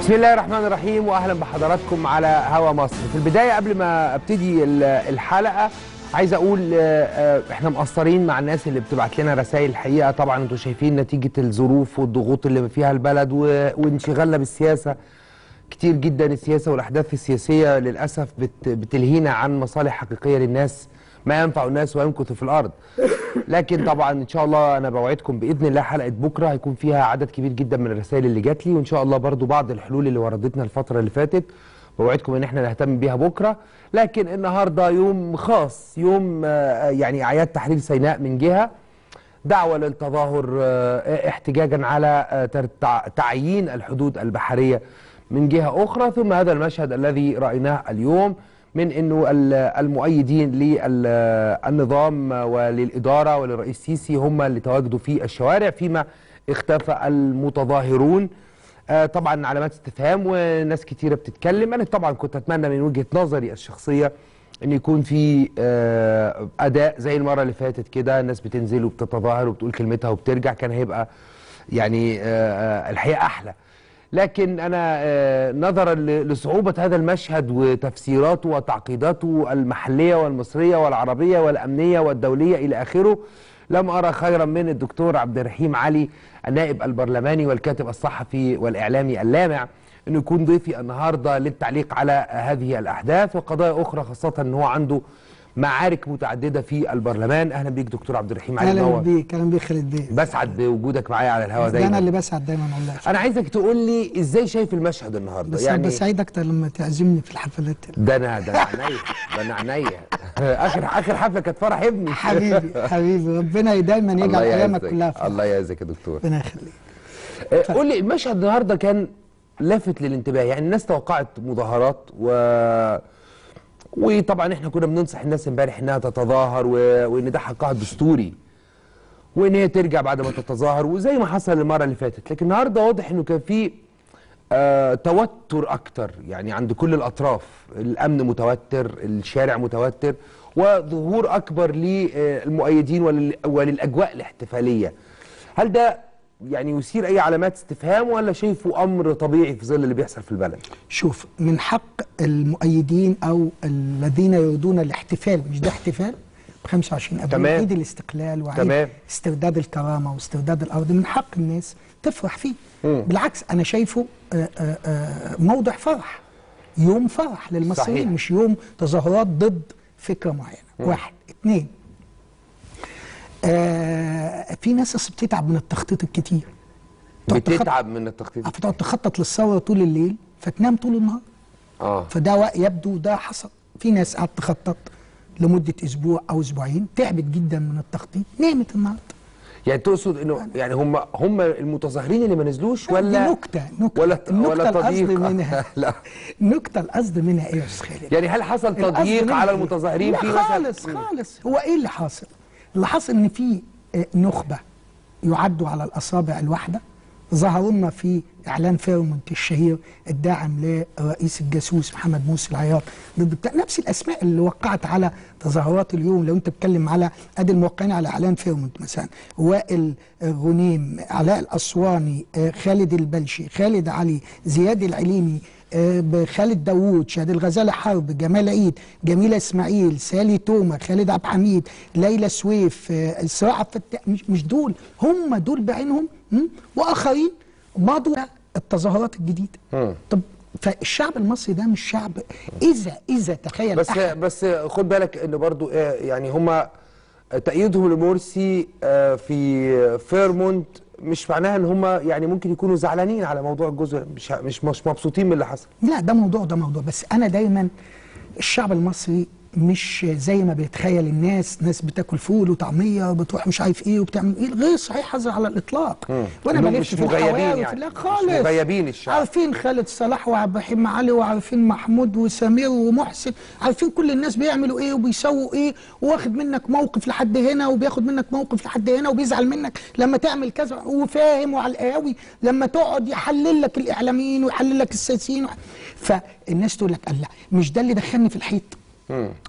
بسم الله الرحمن الرحيم واهلا بحضراتكم على هوا مصر في البدايه قبل ما ابتدي ال- الحلقه عايز اقول آه، آه، احنا مقصرين مع الناس اللي بتبعت لنا رسائل الحقيقه طبعا انتوا شايفين نتيجه الظروف والضغوط اللي فيها البلد و- وانشغالنا بالسياسه كتير جدا السياسه والاحداث السياسيه للاسف بت بتلهينا عن مصالح حقيقيه للناس ما ينفع الناس ويمكث في الارض لكن طبعا ان شاء الله انا بوعدكم باذن الله حلقه بكره هيكون فيها عدد كبير جدا من الرسائل اللي جات لي وان شاء الله برضو بعض الحلول اللي وردتنا الفتره اللي فاتت بوعدكم ان احنا نهتم بيها بكره لكن النهارده يوم خاص يوم آه، يعني اعياد تحرير سيناء من جهه دعوة للتظاهر آه، احتجاجا على آه، تر- تع- تعيين الحدود البحرية من جهة أخرى ثم هذا المشهد الذي رأيناه اليوم من أنه ال- المؤيدين للنظام وللإدارة وللرئيس السيسي هم اللي تواجدوا في الشوارع فيما اختفى المتظاهرون آه، طبعا علامات استفهام وناس كتيرة بتتكلم أنا طبعا كنت أتمنى من وجهة نظري الشخصية ان يكون في آه، اداء زي المره اللي فاتت كده الناس بتنزل وبتتظاهر وبتقول كلمتها وبترجع كان هيبقى يعني آه، آه، الحقيقه احلى لكن انا آه، نظرا ل- لصعوبه هذا المشهد وتفسيراته وتعقيداته المحليه والمصريه والعربيه والامنيه والدوليه الى اخره لم ارى خيرا من الدكتور عبد الرحيم علي النائب البرلماني والكاتب الصحفي والاعلامي اللامع انه يكون ضيفي النهارده للتعليق على هذه الاحداث وقضايا اخرى خاصه ان هو عنده معارك متعدده في البرلمان اهلا بيك دكتور عبد الرحيم علي اهلا منور بيك اهلا بيك خالد بيه بسعد بوجودك معايا على الهواء ده انا دايما اللي بسعد دايما والله انا عايزك تقول لي ازاي شايف المشهد النهارده بس يعني بسعيد اكتر لما تعزمني في الحفلات ده انا ده انا عينيا ده انا عينيا اخر اخر حفله كانت فرح ابني حبيبي حبيبي ربنا دايما يجعل الله ايامك يعزك كلها فرح الله يعزك يا دكتور ربنا يخليك آه، قول لي المشهد النهارده كان لافت للانتباه يعني الناس توقعت مظاهرات و وطبعا احنا كنا بننصح الناس امبارح انها تتظاهر و... وان ده حقها الدستوري وان هي ترجع بعد ما تتظاهر وزي ما حصل المره اللي فاتت لكن النهارده واضح انه كان في آه توتر اكتر يعني عند كل الاطراف الامن متوتر الشارع متوتر وظهور اكبر للمؤيدين ولل... وللاجواء الاحتفاليه هل ده يعني يثير اي علامات استفهام ولا شايفه امر طبيعي في ظل اللي بيحصل في البلد شوف من حق المؤيدين او الذين يريدون الاحتفال مش ده احتفال ب 25 ابريل تمام. عيد الاستقلال وعيد تمام. استرداد الكرامه واسترداد الارض من حق الناس تفرح فيه مم. بالعكس انا شايفه آه، آه، آه، موضع فرح يوم فرح للمصريين صحيح. مش يوم تظاهرات ضد فكره معينه واحد اثنين آه في ناس أصل بتتعب من التخطيط الكتير تقعد تخطط- بتتعب من التخطيط فتقعد تخطط للثوره طول الليل فتنام طول النهار اه فده وا- يبدو ده حصل في ناس قعدت تخطط لمده اسبوع او اسبوعين تعبت جدا من التخطيط نامت النهارده يعني تقصد انه يعني هم هم المتظاهرين اللي ما نزلوش دي ولا نكته نكته ولا النكته ولا القصد تضييق منها لا النكته القصد منها ايه يا استاذ خالد؟ يعني هل حصل القصد تضييق منها على إيه؟ المتظاهرين لا في مثلا خالص خالص هو ايه اللي حاصل؟ اللي حاصل ان في آه، نخبه يعدوا على الاصابع الواحده ظهروا لنا في اعلان فيرمونت الشهير الداعم لرئيس الجاسوس محمد موسى العياط ضد بتاع نفس الاسماء اللي وقعت على تظاهرات اليوم لو انت بتتكلم على ادي الموقعين على اعلان فيرمونت مثلا وائل غنيم علاء الاسواني آه، خالد البلشي خالد علي زياد العليمي آه، خالد داوود شهد الغزالة حرب جمال عيد جميلة اسماعيل سالي تومة خالد عبد الحميد ليلى سويف آه، اسراء عبد الفتاح مش, مش دول هم دول بعينهم م? واخرين مضوا التظاهرات الجديده مم. طب فالشعب المصري ده مش شعب اذا اذا تخيل بس أحد بس خد بالك ان برضو آه، يعني هم تأييدهم لمرسي آه، في فيرمونت مش معناها ان هم يعني ممكن يكونوا زعلانين على موضوع الجزء مش مش مش مبسوطين من اللي حصل لا ده موضوع ده موضوع بس انا دايما الشعب المصري مش زي ما بيتخيل الناس ناس بتاكل فول وطعميه وبتروح مش عارف ايه وبتعمل ايه غير صحيح هذا على الاطلاق وانا إنهم بلف مش في مغيبين الحواري يعني. وفي لا مش خالص مغيبين الشعب. عارفين خالد صلاح وعبد الرحيم علي وعارفين محمود وسمير ومحسن عارفين كل الناس بيعملوا ايه وبيسووا ايه واخد منك موقف لحد هنا وبياخد منك موقف لحد هنا وبيزعل منك لما تعمل كذا وفاهم وعلى القهاوي لما تقعد يحلل لك الاعلاميين ويحلل لك السياسيين وح- فالناس تقول لك الله مش ده اللي دخلني في الحيط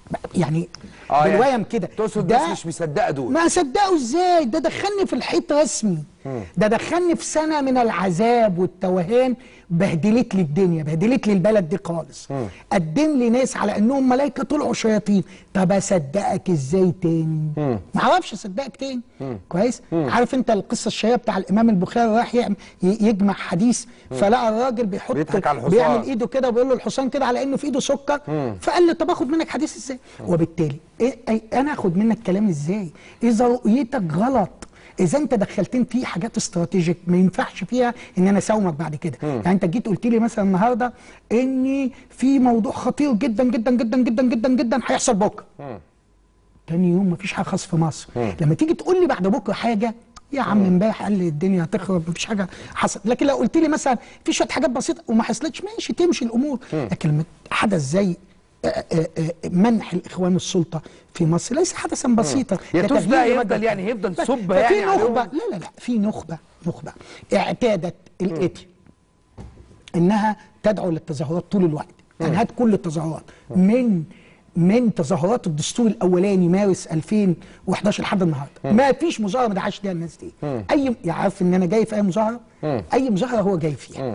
يعني آه، يعني بالويم كده تقصد ده الناس مش مصدقه دول ما صدقوا ازاي ده دخلني في الحيط رسمي ده دخلني في سنه من العذاب والتوهان بهدلت لي الدنيا بهدلت لي البلد دي خالص قدم لي ناس على انهم ملائكه طلعوا شياطين طب اصدقك ازاي تاني ما اعرفش اصدقك تاني كويس عارف انت القصه الشهيره بتاع الامام البخاري راح يعم- ي- يجمع حديث فلقى الراجل بيحط بيضحك على الحصان. بيعمل ايده كده وبيقول له الحصان كده على انه في ايده سكر فقال له طب اخد منك حديث ازاي وبالتالي إيه أي انا اخد منك كلام ازاي اذا رؤيتك غلط اذا انت دخلتني في حاجات استراتيجيك ما ينفعش فيها ان انا اساومك بعد كده يعني انت جيت قلت لي مثلا النهارده ان في موضوع خطير جدا جدا جدا جدا جدا جدا هيحصل بكره تاني يوم مفيش حاجه خاص في مصر لما تيجي تقول لي بعد بكره حاجه يا عم امبارح قال لي الدنيا هتخرب مفيش حاجه حصلت لكن لو قلت لي مثلا في شويه حاجات بسيطه وما حصلتش ماشي تمشي الامور لكن لما حدث زي آه، آه، آه، منح الاخوان السلطه في مصر ليس حدثا بسيطا يا ده توس تغيير ده مجرى هيفضل يعني الحياة. هيفضل بس- سب ففي يعني عليهم؟ نخبه لا لا لا في نخبه نخبه اعتادت الاتي انها تدعو للتظاهرات طول الوقت يعني هات كل التظاهرات من من تظاهرات الدستور الاولاني مارس 2011 لحد النهارده ما فيش مظاهره ما دعاش فيها الناس دي اي يعرف ان انا جاي في اي مظاهره اي مظاهره هو جاي فيها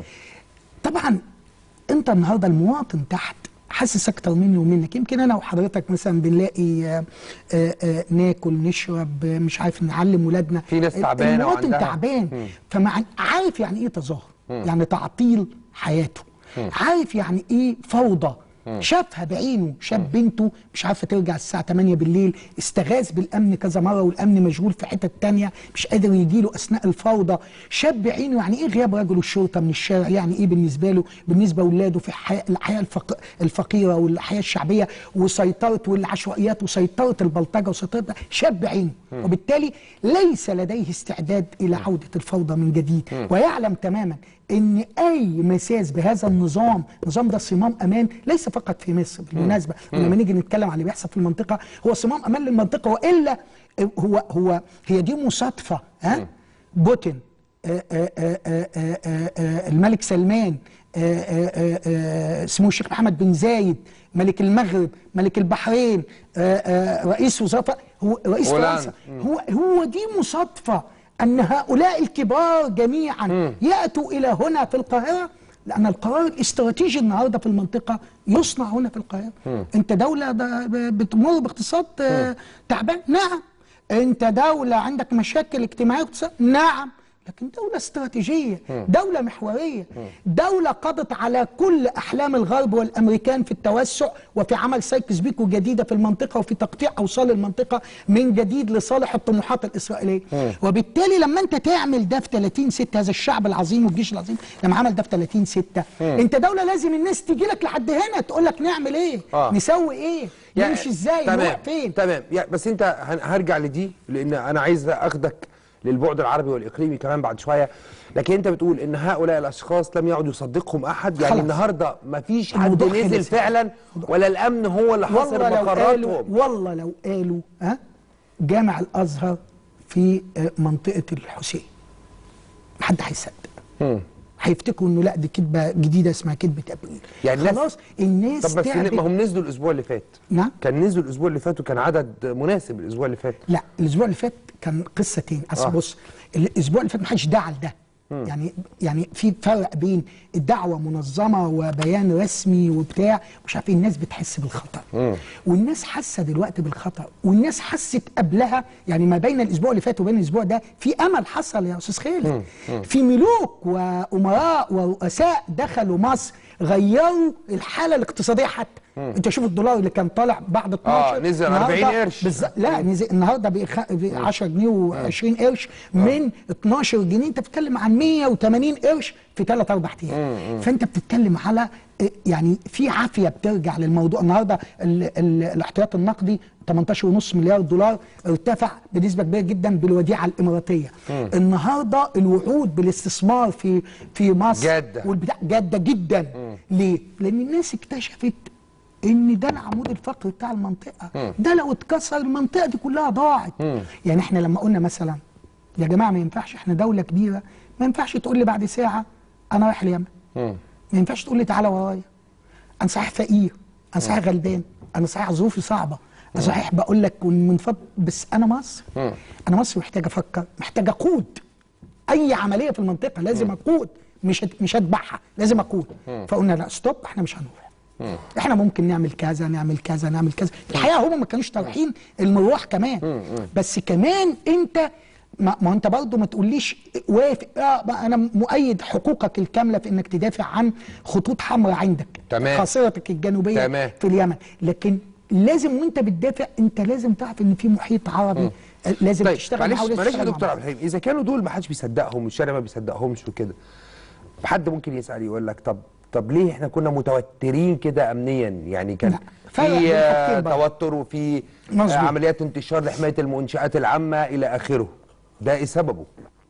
طبعا انت النهارده المواطن تحت حاسس اكتر مني ومنك يمكن انا وحضرتك مثلا بنلاقي آه، آه، آه، ناكل نشرب آه، مش عارف نعلم ولادنا في ناس تعبانة المواطن وعندها- تعبان فمع عارف يعني ايه تظاهر يعني تعطيل حياته عارف يعني ايه فوضى شافها بعينه شاف بنته مش عارفه ترجع الساعه 8 بالليل استغاث بالامن كذا مره والامن مشغول في حته تانية مش قادر يجيله اثناء الفوضى شاف بعينه يعني ايه غياب رجل الشرطه من الشارع يعني ايه بالنسبه له بالنسبه لاولاده في الحياه الحياه الفق... الفقيره والحياه الشعبيه وسيطره والعشوائيات وسيطره البلطجه وسيطره شاف بعينه وبالتالي ليس لديه استعداد الى عوده الفوضى من جديد ويعلم تماما ان اي مساس بهذا النظام النظام ده صمام امان ليس فقط في مصر بالمناسبه ولما نيجي نتكلم عن اللي بيحصل في المنطقه هو صمام امان للمنطقه والا هو هو هي دي مصادفه ها بوتين آه، آه، آه، آه، آه، آه، الملك سلمان آه، آه، آه، آه، اسمه الشيخ محمد بن زايد ملك المغرب ملك البحرين آه، آه، رئيس وزراء هو رئيس هولندا. فرنسا هو هو دي مصادفه ان هؤلاء الكبار جميعا ياتوا الى هنا في القاهره لان القرار الاستراتيجي النهارده في المنطقه يصنع هنا في القاهره انت دوله ده ب- بتمر باقتصاد آه، تعبان نعم انت دوله عندك مشاكل اجتماعيه واقتصاد نعم لكن دولة استراتيجية دولة محورية دولة قضت على كل أحلام الغرب والأمريكان في التوسع وفي عمل سايكس بيكو جديدة في المنطقة وفي تقطيع أوصال المنطقة من جديد لصالح الطموحات الإسرائيلية وبالتالي لما أنت تعمل ده في 30 6 هذا الشعب العظيم والجيش العظيم لما عمل ده في 30 6 أنت دولة لازم الناس تيجي لك لحد هنا تقول لك نعمل إيه آه. نسوي إيه يعني نمشي إزاي تمام نروح فين تمام يعني بس انت هن- هرجع لدي لان انا عايز اخدك للبعد العربي والاقليمي كمان بعد شويه لكن انت بتقول ان هؤلاء الاشخاص لم يعد يصدقهم احد يعني خلاص. النهارده ما فيش حد الموضوع نزل خلص. فعلا ولا الامن هو اللي حاصر والله لو قالوا مقراتهم والله لو قالوا ها جامع الازهر في آه، منطقه الحسين محد هيصدق مم. هيفتكروا انه لا دي كذبه جديده اسمها كذبه ابريل يعني الناس- خلاص الناس طب بس تعبت ما هم نزلوا الاسبوع اللي فات نعم كان نزلوا الاسبوع اللي فات وكان عدد مناسب الاسبوع اللي فات لا الاسبوع اللي فات كان قصه تاني اصل آه. بص الاسبوع اللي فات ما حدش دعا لده يعني يعني في فرق بين الدعوه منظمه وبيان رسمي وبتاع مش عارف إيه، الناس بتحس بالخطر والناس حاسه دلوقتي بالخطر والناس حست قبلها يعني ما بين الاسبوع اللي فات وبين الاسبوع ده في امل حصل يا استاذ خالد في ملوك وامراء ورؤساء دخلوا مصر غيروا الحاله الاقتصاديه حتى انت شوف الدولار اللي كان طالع بعد 12 نزل النهاردة 40 قرش. بالظبط لا نزل النهارده بقى خ- بقى 10 جنيه و20 قرش من 12 جنيه انت بتتكلم عن 180 قرش في 3 4 ايام فانت بتتكلم على إيه، يعني في عافيه بترجع للموضوع النهارده ال- ال- الاحتياط النقدي 18.5 مليار دولار ارتفع بنسبه كبيره جدا بالوديعه الاماراتيه النهارده الوعود بالاستثمار في في مصر جادة. والبتاع جاده جدا ليه؟ لان الناس اكتشفت ان ده العمود الفقري بتاع المنطقه ده لو اتكسر المنطقه دي كلها ضاعت يعني احنا لما قلنا مثلا يا جماعه ما ينفعش احنا دوله كبيره ما ينفعش تقول لي بعد ساعه انا رايح اليمن ما ينفعش تقول لي تعالى ورايا انا صحيح فقير انا صحيح غلبان انا صحيح ظروفي صعبه صحيح بقول لك من فضل بس انا مصر انا مصر محتاج افكر محتاج اقود اي عمليه في المنطقه لازم اقود مش هت- مش هتبعها لازم اقود فقلنا لا ستوب احنا مش هنروح احنا ممكن نعمل كذا نعمل كذا نعمل كذا الحقيقه هم ما كانوش طالعين المروح كمان بس كمان انت ما, ما انت برضه ما تقوليش وافق اه بقى انا مؤيد حقوقك الكامله في انك تدافع عن خطوط حمراء عندك تمام. خاصرتك الجنوبيه تمام. في اليمن لكن لازم وانت بتدافع انت لازم تعرف ان في محيط عربي لازم طيب تشتغل معلش معاه ولازم معلش يا تشتغل دكتور مع عبد الحليم اذا كانوا دول ما حدش بيصدقهم والشارع ما بيصدقهمش وكده حد ممكن يسال يقول لك طب طب ليه احنا كنا متوترين كده امنيا يعني كان لا، فرق في بين آه، حاجتين بقى. توتر وفي آه، مظبوط. عمليات انتشار لحمايه المنشات العامه الى اخره ده ايه سببه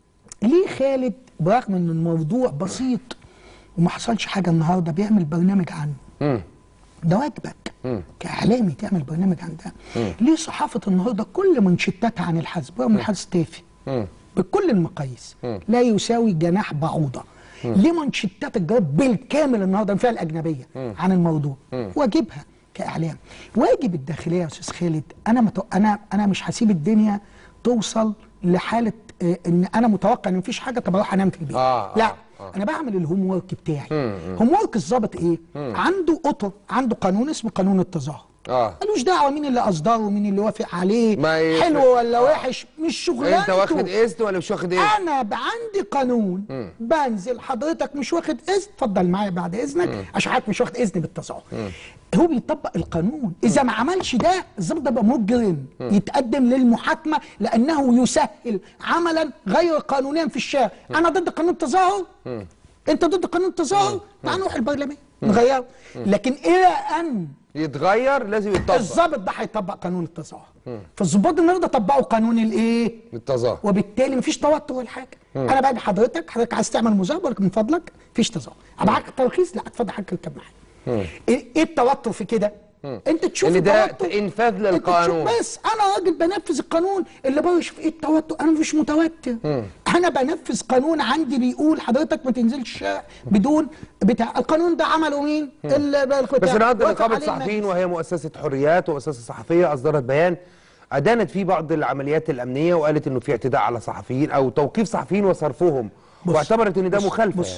ليه خالد برغم ان الموضوع بسيط وما حصلش حاجه النهارده بيعمل برنامج عنه امم ده واجبك كاعلامي تعمل برنامج عن ده ليه صحافه النهارده كل منشطاتها عن الحزب رغم الحزب تافه بكل المقاييس لا يساوي جناح بعوضه ليه منشطات الجرائد بالكامل النهارده الفئه الاجنبيه عن الموضوع واجبها كاعلام واجب الداخليه يا استاذ خالد انا متو... انا انا مش هسيب الدنيا توصل لحاله آه، ان انا متوقع ان مفيش حاجه طب اروح انام في البيت آه، آه، لا آه. انا بعمل الهوم ورك بتاعي هوم ورك الظابط ايه عنده اطر عنده قانون اسمه قانون التظاهر اه ملوش دعوه مين اللي اصدره ومين اللي وافق عليه ما ي- حلو ولا آه. وحش مش شغلانته انت واخد اذن ولا مش واخد اذن انا ب- عندي قانون بنزل حضرتك مش واخد اذن اتفضل معايا بعد اذنك عشان حضرتك مش واخد اذن بالتظاهر هو بيطبق القانون اذا ما عملش ده الظابط ده يبقى مجرم يتقدم للمحاكمه لانه يسهل عملا غير قانونيا في الشارع انا ضد قانون التظاهر انت ضد قانون التظاهر تعال نروح البرلمان نغيره لكن الى ان يتغير لازم يتطبق الظابط ده هيطبق قانون التظاهر فالظباط النهارده طبقوا قانون الايه التظاهر وبالتالي مفيش توتر ولا حاجه انا بعد حضرتك حضرتك عايز تعمل مظاهره من فضلك مفيش تظاهر ابعت ترخيص لا اتفضل حضرتك اركب معايا ايه إيه التوتر في كده انت تشوف ان ده التوتر. انفاذ انت تشوف للقانون بس انا راجل بنفذ القانون اللي بره يشوف ايه التوتر انا مش متوتر انا بنفذ قانون عندي بيقول حضرتك ما تنزلش الشارع بدون بتاع القانون ده عمله مين ال- بس النهارده وافق نقابه عليه الصحفيين المجلس. وهي مؤسسه حريات ومؤسسه صحفيه اصدرت بيان ادانت فيه بعض العمليات الامنيه وقالت انه في اعتداء على صحفيين او توقيف صحفيين وصرفهم بص، واعتبرت ان ده بص، مخالفه بص. يعني.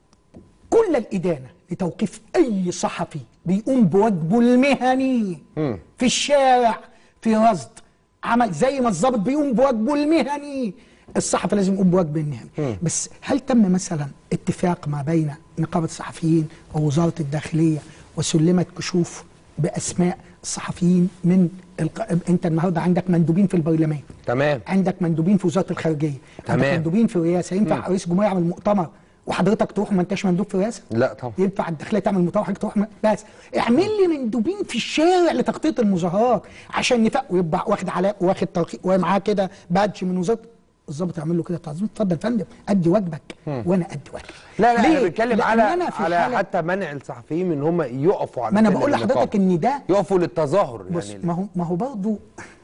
كل الإدانة لتوقيف أي صحفي بيقوم بواجبه المهني في الشارع في رصد عمل زي ما الضابط بيقوم بواجبه المهني الصحفي لازم يقوم بواجبه المهني بس هل تم مثلا اتفاق ما بين نقابة الصحفيين ووزارة الداخلية وسلمت كشوف بأسماء الصحفيين من الق... انت النهارده عندك مندوبين في البرلمان تمام عندك مندوبين في وزاره الخارجيه عندك تمام. مندوبين في الرئاسه ينفع رئيس الجمهوريه يعمل مؤتمر وحضرتك تروح ما انتش مندوب في الرئاسه لا طبعا ينفع الداخليه تعمل مؤتمر وحضرتك تروح م- بس اعمل لي مندوبين في الشارع لتغطيه المظاهرات عشان نفق ويبقى واخد علاء واخد ترخيص ومعاه كده بادج من وزاره الظابط يعمل له كده تعظيم اتفضل يا فندم ادي واجبك وانا ادي واجبي لا لا ليه؟ انا بتكلم لأن على أنا في على حالة- حتى منع الصحفيين من ان هم يقفوا على ما انا سلم بقول لحضرتك النقابة. ان ده يقفوا للتظاهر بص يعني ما هو ما هو برضه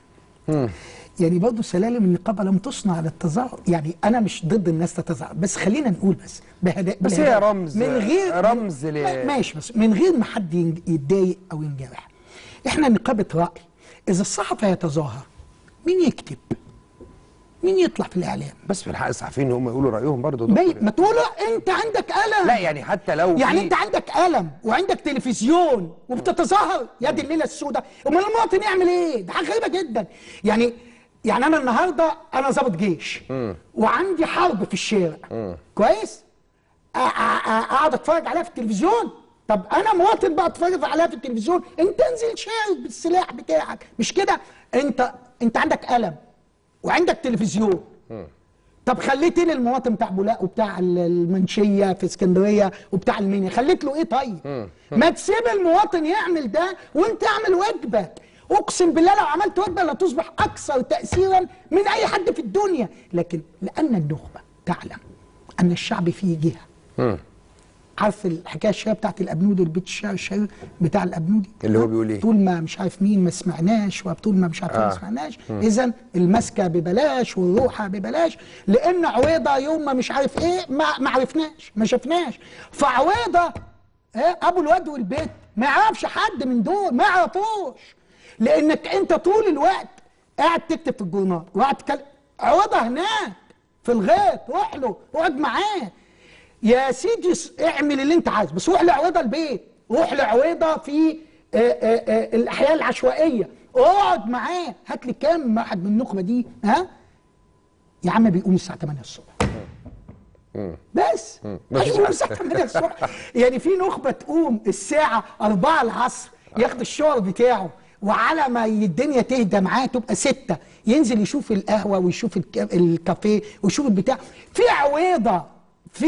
يعني برضه سلالم النقابه لم تصنع للتظاهر يعني انا مش ضد الناس تتظاهر بس خلينا نقول بس بهداء بس هي بالهداء. رمز- من غير رمز ل- ما- ماشي بس من غير ما حد ين- يتضايق او ينجرح احنا نقابه راي اذا الصحفي يتظاهر مين يكتب مين يطلع في الاعلام بس في الحق الصحفيين ان هم يقولوا رايهم برضه يا بي- دكتور. ما تقول انت عندك قلم لا يعني حتى لو يعني في- انت عندك قلم وعندك تلفزيون وبتتظاهر يا دي الليله السوداء امال المواطن يعمل ايه ده حاجه غريبه جدا يعني يعني انا النهارده انا ضابط جيش وعندي حرب في الشارع كويس أ- أ- أ- اقعد اتفرج عليها في التلفزيون طب انا مواطن بقى اتفرج عليها في التلفزيون انت انزل شارك بالسلاح بتاعك مش كده انت انت عندك قلم وعندك تلفزيون طب خليت ايه للمواطن بتاع بولاق وبتاع ال- المنشيه في اسكندريه وبتاع المنيا خليت له ايه طيب ما تسيب المواطن يعمل ده وانت اعمل واجبك اقسم بالله لو عملت واجبك لتصبح اكثر تاثيرا من اي حد في الدنيا لكن لان النخبه تعلم ان الشعب فيه جهه عارف الحكايه الشهيره بتاعت الابنودي البيت الشعر الشهير بتاع الابنودي اللي هو بيقول ايه؟ طول ما مش عارف مين ما سمعناش وطول ما مش عارف مين ما آه. سمعناش اذا المسكه ببلاش والروحه ببلاش لان عويضه يوم ما مش عارف ايه ما ما عرفناش ما شفناش فعويضه إيه ابو الواد والبيت ما يعرفش حد من دول ما يعرفوش لانك انت طول الوقت قاعد تكتب في الجورنال وقاعد تتكلم عوضها هناك في الغيط روح له اقعد معاه يا سيدي س- اعمل اللي انت عايزه بس روح لعويضه البيت روح لعويضه في آه، آه، آه، الاحياء العشوائيه اقعد معاه هات لي كام واحد من النخبه دي ها يا عم بيقوم الساعه 8 الصبح بس مفيش هيقوم حل. الساعه 8 الصبح يعني في نخبه تقوم الساعه 4 العصر ياخد الشغل بتاعه وعلى ما الدنيا تهدى معاه تبقى ستة ينزل يشوف القهوة ويشوف الك- الكافيه ويشوف البتاع في عويضة في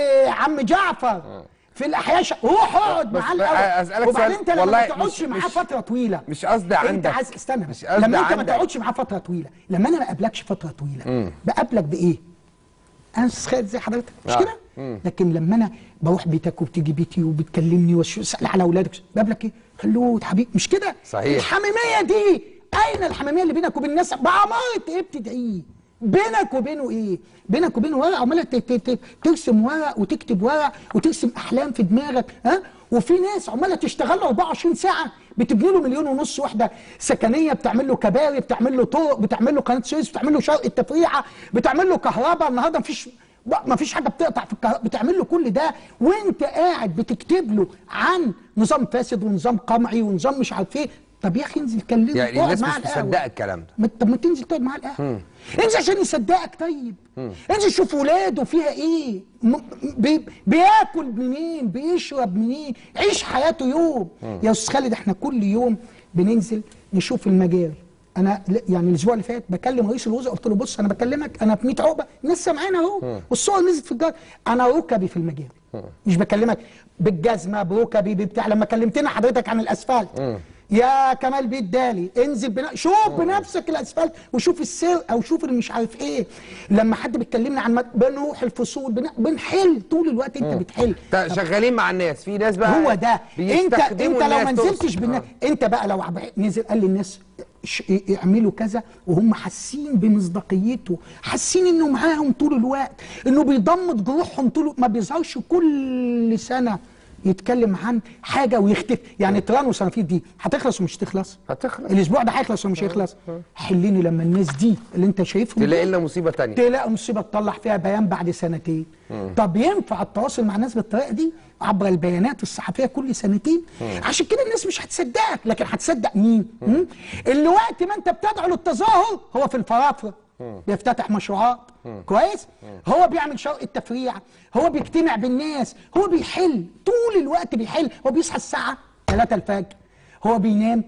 عم جعفر في الأحياء ش... روح اقعد بس معاه بقى الأول أسألك وبعدين سؤال، انت لما والله ما تقعدش مش- معاه مش- فترة طويلة مش قصدي انت عندك. عايز استنى مش بس. قصدي لما انت ما عندك. تقعدش معاه فترة طويلة لما انا ما اقابلكش فترة طويلة بقابلك بايه؟ انا استاذ خالد زي حضرتك مش آه. كده؟ لكن لما انا بروح بيتك وبتيجي بيتي وبتكلمني واسال على اولادك بقابلك ايه؟ خلود حبيبي مش كده؟ صحيح. الحميميه دي اين الحميميه اللي بينك وبين الناس؟ بعماره ايه بتدعيه؟ بينك وبينه ايه؟ بينك وبينه ورق عماله ت- ت- ت- ترسم ورق وتكتب ورق وترسم احلام في دماغك ها؟ وفي ناس عماله تشتغل له 24 ساعه بتبني له مليون ونص وحده سكنيه بتعمل له كباري بتعمل له طرق بتعمل له قناه سويس بتعمل له شرق التفريعه بتعمل له كهرباء النهارده مفيش ما فيش حاجه بتقطع في الكهرباء بتعمل له كل ده وانت قاعد بتكتب له عن نظام فاسد ونظام قمعي ونظام مش عارف ايه طب يا اخي انزل كلمه يعني اقعد الناس معاه مش على القهوة. مصدقة الكلام ده. ما- طب ما تنزل تقعد معاه القهوه انزل عشان يصدقك طيب انزل شوف ولاده فيها ايه م- بي بياكل منين بيشرب منين عيش حياته يوم يا استاذ خالد احنا كل يوم بننزل نشوف المجاري انا ل- يعني الاسبوع اللي فات بكلم رئيس الوزراء قلت له بص انا بكلمك انا في 100 عقبه الناس سامعانا اهو والصور نزلت في الجار انا ركبي في المجاري مش بكلمك بالجزمه بركبي بتاع لما كلمتنا حضرتك عن الاسفلت يا كمال بيت دالي انزل بنا... شوف بنفسك الاسفلت وشوف السرقه وشوف اللي مش عارف ايه لما حد بيكلمنا عن مد... بنروح الفصول بن... بنحل طول الوقت انت بتحل تا- شغالين مع الناس في ناس بقى هو ده انت بيستخدموا انت لو ما الناس نزلتش تقصد. بالنا... انت بقى لو عب- نزل قال للناس ش- يعملوا كذا وهم حاسين بمصداقيته حاسين انه معاهم طول الوقت انه بيضمد جروحهم طول ما بيظهرش كل سنه يتكلم عن حاجه ويختفي يعني تران وصنافير دي هتخلص ومش تخلص هتخلص. الاسبوع ده هيخلص ومش هيخلص حليني لما الناس دي اللي انت شايفهم تلاقي دول لنا مصيبه تانية تلاقي مصيبه تطلع فيها بيان بعد سنتين طب ينفع التواصل مع الناس بالطريقه دي عبر البيانات الصحفيه كل سنتين عشان كده الناس مش هتصدقك لكن هتصدق مين مم؟ اللي وقت ما انت بتدعو للتظاهر هو في الفرافره بيفتتح مشروعات كويس هو بيعمل شرق التفريع هو بيجتمع بالناس هو بيحل طول الوقت بيحل هو بيصحى الساعه 3 الفجر هو بينام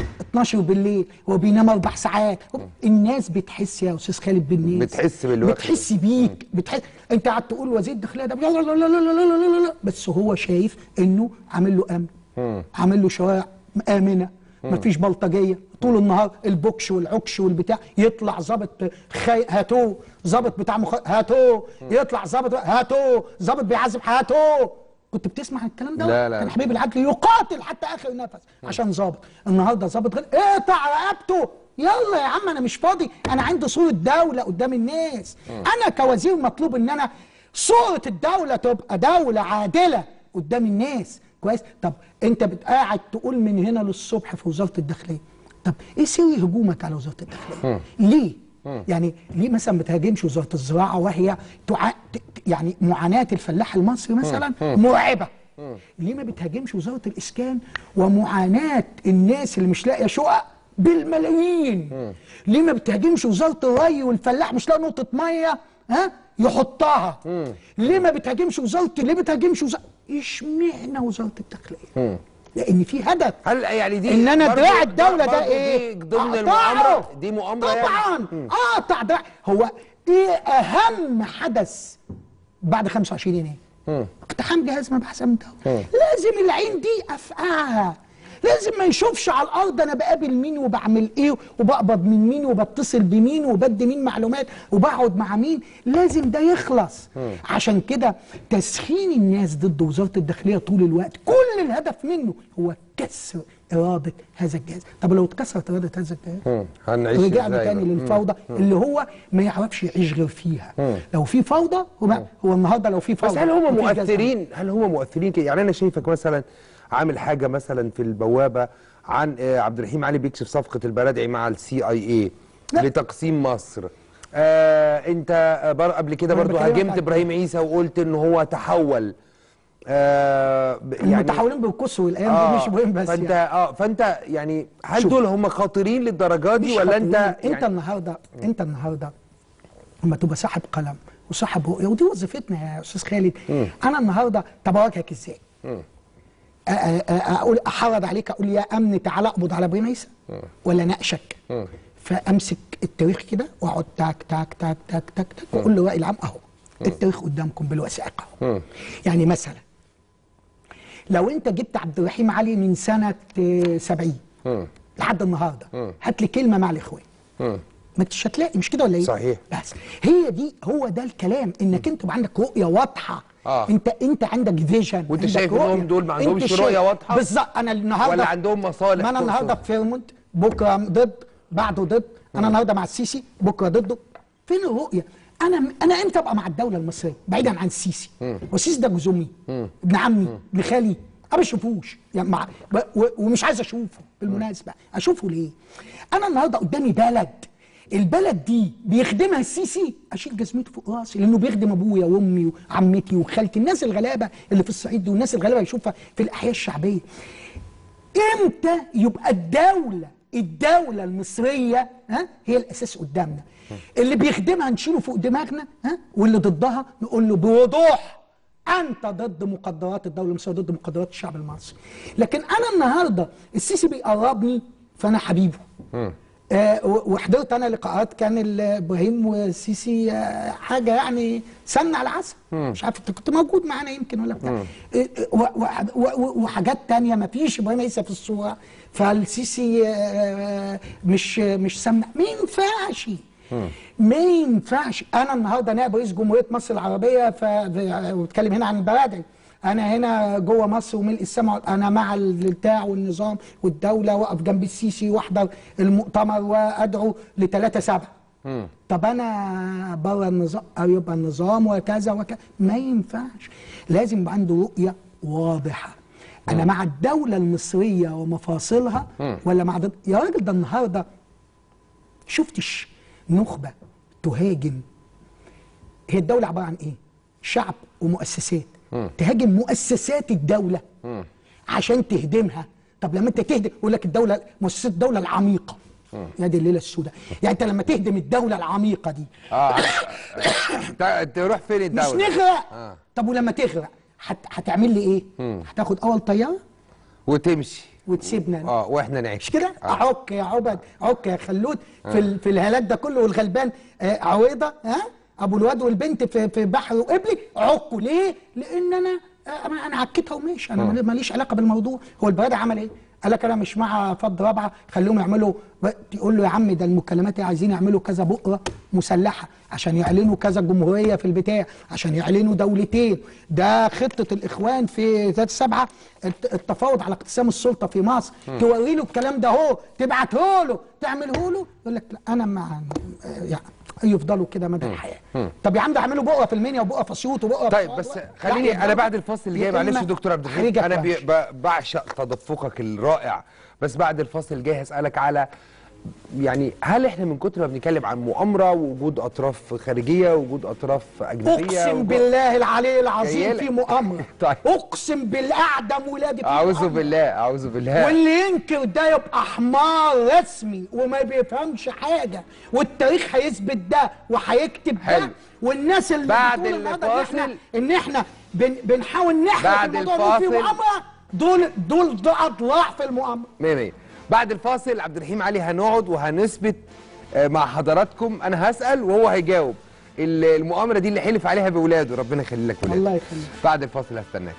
12 بالليل هو بينام اربع ساعات الناس بتحس يا استاذ خالد بالناس بتحس بالوقت. بتحس بيك بتحس انت قاعد تقول وزير الداخليه ده لا لا لا لا لا لا لا لا لا بس هو شايف انه عامل له امن عامل له شوارع امنه مفيش بلطجيه طول النهار البوكش والعكش والبتاع يطلع ظابط خي... هاتوه ظابط بتاع مخ... هاتوه يطلع ظابط هاتوه ظابط بيعذب هاتوه كنت بتسمع الكلام ده لا، لا. كان حبيب العدل يقاتل حتى اخر نفس عشان ظابط النهارده ظابط غير اقطع رقبته يلا يا عم انا مش فاضي انا عندي صوره دوله قدام الناس انا كوزير مطلوب ان انا صوره الدوله تبقى دوله عادله قدام الناس كويس طب انت بتقاعد تقول من هنا للصبح في وزاره الداخليه طب ايه سر هجومك على وزاره الداخليه ليه يعني ليه مثلا ما تهاجمش وزاره الزراعه وهي تع... ت- يعني معاناه الفلاح المصري مثلا مرعبه ليه ما بتهاجمش وزاره الاسكان ومعاناه الناس اللي مش لاقيه شقق بالملايين ليه ما بتهاجمش وزاره الري والفلاح مش لاقي نقطه ميه ها يحطها ليه ما بتهاجمش وزاره ليه بتهاجمش وزاره اشمعنى وزاره الداخليه لان في هدف هل يعني دي ان انا برضو- دراع الدوله ده برضو ايه دي ضمن أقطعه. المؤامره دي مؤامره طبعا يعني. اقطع دراع هو ايه اهم حدث بعد 25 يناير اقتحام جهاز مباحث امن الدوله لازم العين دي افقعها لازم ما يشوفش على الارض انا بقابل مين وبعمل ايه وبقبض من مين وبتصل بمين وبدي مين معلومات وبقعد مع مين لازم ده يخلص عشان كده تسخين الناس ضد وزاره الداخليه طول الوقت كل الهدف منه هو كسر اراده هذا الجهاز طب لو اتكسرت اراده هذا الجهاز مم. هنعيش رجعنا إزاي تاني بقى؟ للفوضى اللي هو ما يعرفش يعيش غير فيها لو في فوضى هو, هو النهارده لو في فوضى بس هل هم مفيش جزاء. مؤثرين هل هم مؤثرين كده يعني انا شايفك مثلا عامل حاجه مثلا في البوابه عن آه، عبد الرحيم علي بيكشف صفقه البرادعي مع السي اي اي لا. لتقسيم مصر آه انت آه، بر قبل كده أنا برضو بكلمك هاجمت عن- ابراهيم عيسى وقلت ان هو تحول آه ب- المتحولين بيرقصوا الايام دي مش مهم بس فانت يعني. اه فانت يعني هل شوف. دول هم خاطرين للدرجه دي مش ولا انت خاطرين. انت يعني النهارده انت النهارده لما تبقى صاحب قلم وصاحب رؤيه ودي وظيفتنا يا استاذ خالد انا النهارده طب اواجهك ازاي؟ أ- أ- أ- اقول احرض عليك اقول يا امن تعالى اقبض على ابراهيم عيسى ولا ناقشك فامسك التاريخ كده واقعد تاك تاك تاك تاك تاك تاك واقول له راي العام اهو التاريخ قدامكم بالوثائق اهو يعني مثلا لو انت جبت عبد الرحيم علي من سنه آه، 70 لحد النهارده هات لي كلمه مع الاخوان ما انتش هتلاقي مش كده ولا ايه؟ صحيح. بس هي دي هو ده الكلام انك انت يبقى عندك رؤيه واضحه آه. انت انت عندك فيجن وانت عندك شايف انهم رؤية. دول ما انت عندهمش شايف- رؤية واضحة؟ بالظبط انا النهارده ولا عندهم مصالح ما انا تقصد؟ النهارده في فيرمونت بكره ضد بعده ضد انا النهارده مع السيسي بكره ضده فين الرؤيه؟ انا انا امتى ابقى مع الدوله المصريه بعيدا عن السيسي والسيسي ده جوز امي ابن عمي ابن خالي انا ما بشوفوش يعني مع و- و- ومش عايز اشوفه بالمناسبه اشوفه ليه؟ انا النهارده قدامي بلد البلد دي بيخدمها السيسي اشيل جزمته فوق راسي لانه بيخدم ابويا وامي وعمتي وخالتي الناس الغلابه اللي في الصعيد دي والناس الغلابه يشوفها في الاحياء الشعبيه امتى يبقى الدوله الدوله المصريه ها هي الاساس قدامنا اللي بيخدمها نشيله فوق دماغنا ها واللي ضدها نقول له بوضوح انت ضد مقدرات الدوله المصريه ضد مقدرات الشعب المصري لكن انا النهارده السيسي بيقربني فانا حبيبه آه و- وحضرت انا لقاءات كان ال- ابراهيم والسيسي آه حاجه يعني سمنه على عسل مش عارف انت كنت موجود معانا يمكن ولا بتاع آه، آه، و- و- و- وحاجات تانية ما فيش ابراهيم عيسى في الصوره فالسيسي آه، مش مش سمنه ما ينفعش ما ينفعش انا النهارده نائب رئيس جمهوريه مصر العربيه ف- ف- وبتكلم هنا عن البرادعي انا هنا جوه مصر وملء السمع انا مع البتاع والنظام والدوله واقف جنب السيسي واحضر المؤتمر وادعو لثلاثة سبعة طب انا بره النظام او يبقى النظام وكذا وكذا ما ينفعش لازم يبقى عنده رؤيه واضحه انا مع الدوله المصريه ومفاصلها ولا مع ضد يا راجل ده النهارده شفتش نخبه تهاجم هي الدولة عبارة عن إيه؟ شعب ومؤسسات تهاجم مؤسسات الدولة عشان تهدمها طب لما أنت تهدم يقول لك الدولة مؤسسات الدولة العميقة يا دي الليلة السوداء يعني أنت لما تهدم الدولة العميقة دي اه ت- تروح فين مش الدوله نغرق آه. طب ولما تغرق هت... هتعمل لي إيه؟ هتاخد أول طيارة وتمشي وتسيبنا أنا. اه واحنا نعيش مش كده؟ آه. عك يا عبد عك يا خلود في ال- في الهلاك ده كله والغلبان آه عويضه ها ابو الواد والبنت في في بحر وقبلي عكوا ليه؟ لان انا آه انا أنا عكيتها وماشي انا ماليش علاقه بالموضوع هو البلد عمل ايه؟ قال لك انا مش مع فض رابعه خليهم يعملوا يقول له يا عم ده المكالمات عايزين يعملوا كذا بؤره مسلحه عشان يعلنوا كذا جمهوريه في البتاع عشان يعلنوا دولتين ده خطه الاخوان في ذات سبعه الت- التفاوض على اقتسام السلطه في مصر توري له الكلام ده اهو تبعته له تعمله له يقول لك لا انا مع يعني يفضلوا كده مدى الحياه طب يا عم ده اعملوا بقره في المنيا وبقره في اسيوط وبقره في طيب أسوان. بس لا، خليني انا يفضلوا. بعد الفصل اللي جاي يا معلش إما يا دكتور عبد الحليم خارجك انا بي- وحش. ب- بعشق تدفقك الرائع بس بعد الفصل الجاي هسالك على يعني هل احنا من كتر ما بنتكلم عن مؤامره ووجود اطراف خارجيه ووجود اطراف اجنبيه اقسم وجود- بالله العلي العظيم جايلك. في مؤامره طيب. اقسم بالله اعدم ولادي في اعوذ مؤامرة. بالله اعوذ بالله واللي ينكر ده يبقى حمار رسمي وما بيفهمش حاجه والتاريخ هيثبت ده وهيكتب حلو. ده والناس اللي بعد بتقول النهارده ان احنا الفاصل- ان احنا بن بنحاول نحرق بعد الموضوع إن في الفاصل- مؤامره دول دول ده اضلاع في المؤامره مية مية بعد الفاصل عبد الرحيم علي هنقعد وهنثبت آه، مع حضراتكم انا هسال وهو هيجاوب ال- المؤامره دي اللي حلف عليها باولاده ربنا يخلي لك ولاده الله يخليك. بعد الفاصل هستناك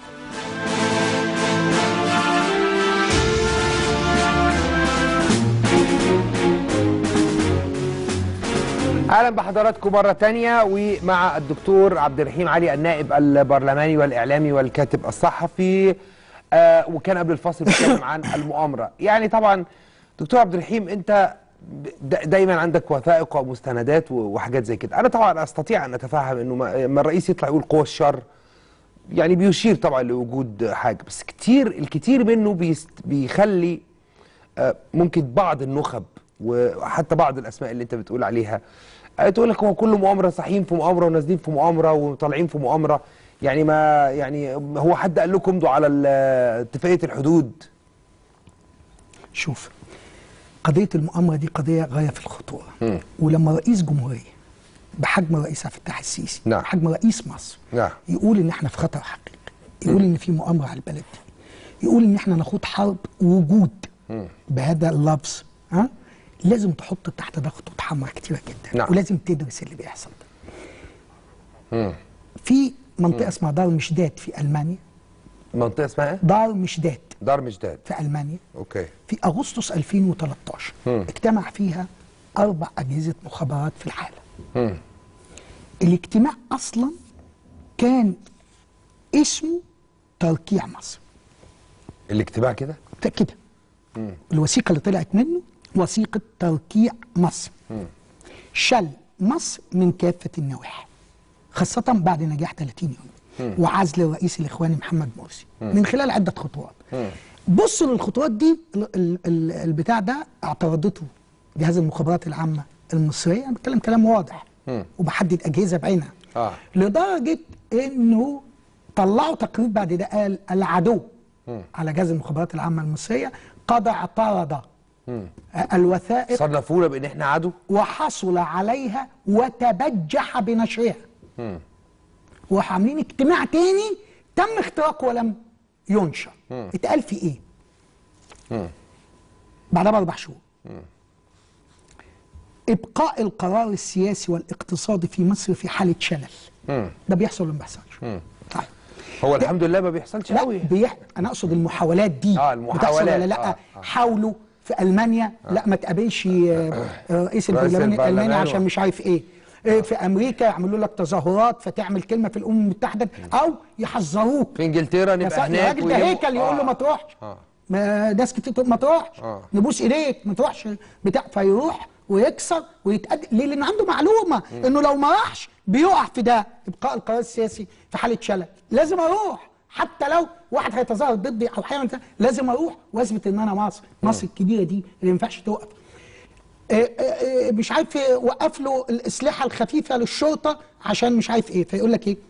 اهلا بحضراتكم مره تانية ومع الدكتور عبد الرحيم علي النائب البرلماني والاعلامي والكاتب الصحفي آه وكان قبل الفاصل بيتكلم عن المؤامره يعني طبعا دكتور عبد الرحيم انت دا- دايما عندك وثائق ومستندات و- وحاجات زي كده انا طبعا استطيع ان اتفهم انه ما ما الرئيس يطلع يقول قوى الشر يعني بيشير طبعا لوجود حاجه بس كتير الكتير منه بيست بيخلي آه، ممكن بعض النخب وحتى بعض الاسماء اللي انت بتقول عليها آه، تقول لك هو كل مؤامره صاحيين في مؤامره ونازلين في مؤامره وطالعين في مؤامره يعني ما يعني هو حد قال لكم امضوا على ال- اتفاقيه الحدود شوف قضية المؤامرة دي قضية غاية في الخطورة ولما رئيس جمهورية بحجم الرئيس عبد الفتاح السيسي نعم. بحجم رئيس مصر نعم. يقول ان احنا في خطر حقيقي يقول ان في مؤامرة على البلد دي يقول ان احنا نخوض حرب وجود بهذا اللفظ ها لازم تحط تحت ده خطوط حمراء كتيرة جدا نعم. ولازم تدرس اللي بيحصل ده في منطقة اسمها دار مشداد في ألمانيا منطقه اسمها ايه؟ دار مشداد دار مجداد في ألمانيا اوكي في أغسطس 2013 اجتمع فيها أربع أجهزة مخابرات في العالم مم. الاجتماع أصلا كان اسمه تركيع مصر الاجتماع كده ده كده الوثيقة اللي طلعت منه وثيقة تركيع مصر شل مصر من كافة النواحي خاصة بعد نجاح 30 يوم وعزل الرئيس الإخواني محمد مرسي من خلال عدة خطوات بص للخطوات دي ال- ال- ال- البتاع ده اعترضته جهاز المخابرات العامة المصرية أنا بتكلم كلام واضح وبحدد أجهزة بعينها آه. لدرجة إنه طلعوا تقرير بعد ده قال العدو على جهاز المخابرات العامة المصرية قد اعترض الوثائق صنفونا بان احنا عدو وحصل عليها وتبجح بنشرها وراحوا عاملين اجتماع تاني تم اختراقه ولم ينشر اتقال في ايه بعدها باربع شهور ابقاء القرار السياسي والاقتصادي في مصر في حاله شلل ده بيحصل ولا ما بيحصلش طيب هو الحمد لله ما بيحصلش لا قوي بيح... انا اقصد المحاولات دي آه، بتحصل المحاولات، ولا لا آه، آه. حاولوا في المانيا لا ما تقابلش آه، رئيس البرلمان البرلمان الالماني عشان و- مش عارف ايه آه، في امريكا يعملوا لك تظاهرات فتعمل كلمه في الامم المتحده او يحذروك في انجلترا يا نبقى سا- هناك الراجل ده ويبقوا- هيكل يقول له آه. ما تروحش آه. ما ناس كتير تقول ما تروحش آه. نبوس ايديك ما تروحش بتاع فيروح ويكسر ويتقدم ليه؟ لان عنده معلومه انه لو ما راحش بيقع في ده ابقاء القرار السياسي في حاله شلل لازم اروح حتى لو واحد هيتظاهر ضدي او حاجه من كده، لازم اروح واثبت ان انا مصر مصر الكبيره دي اللي ما ينفعش توقف آه، آه، آه، مش عارف آه، وقف له الاسلحه الخفيفه للشرطه عشان مش عارف ايه فيقول لك ايه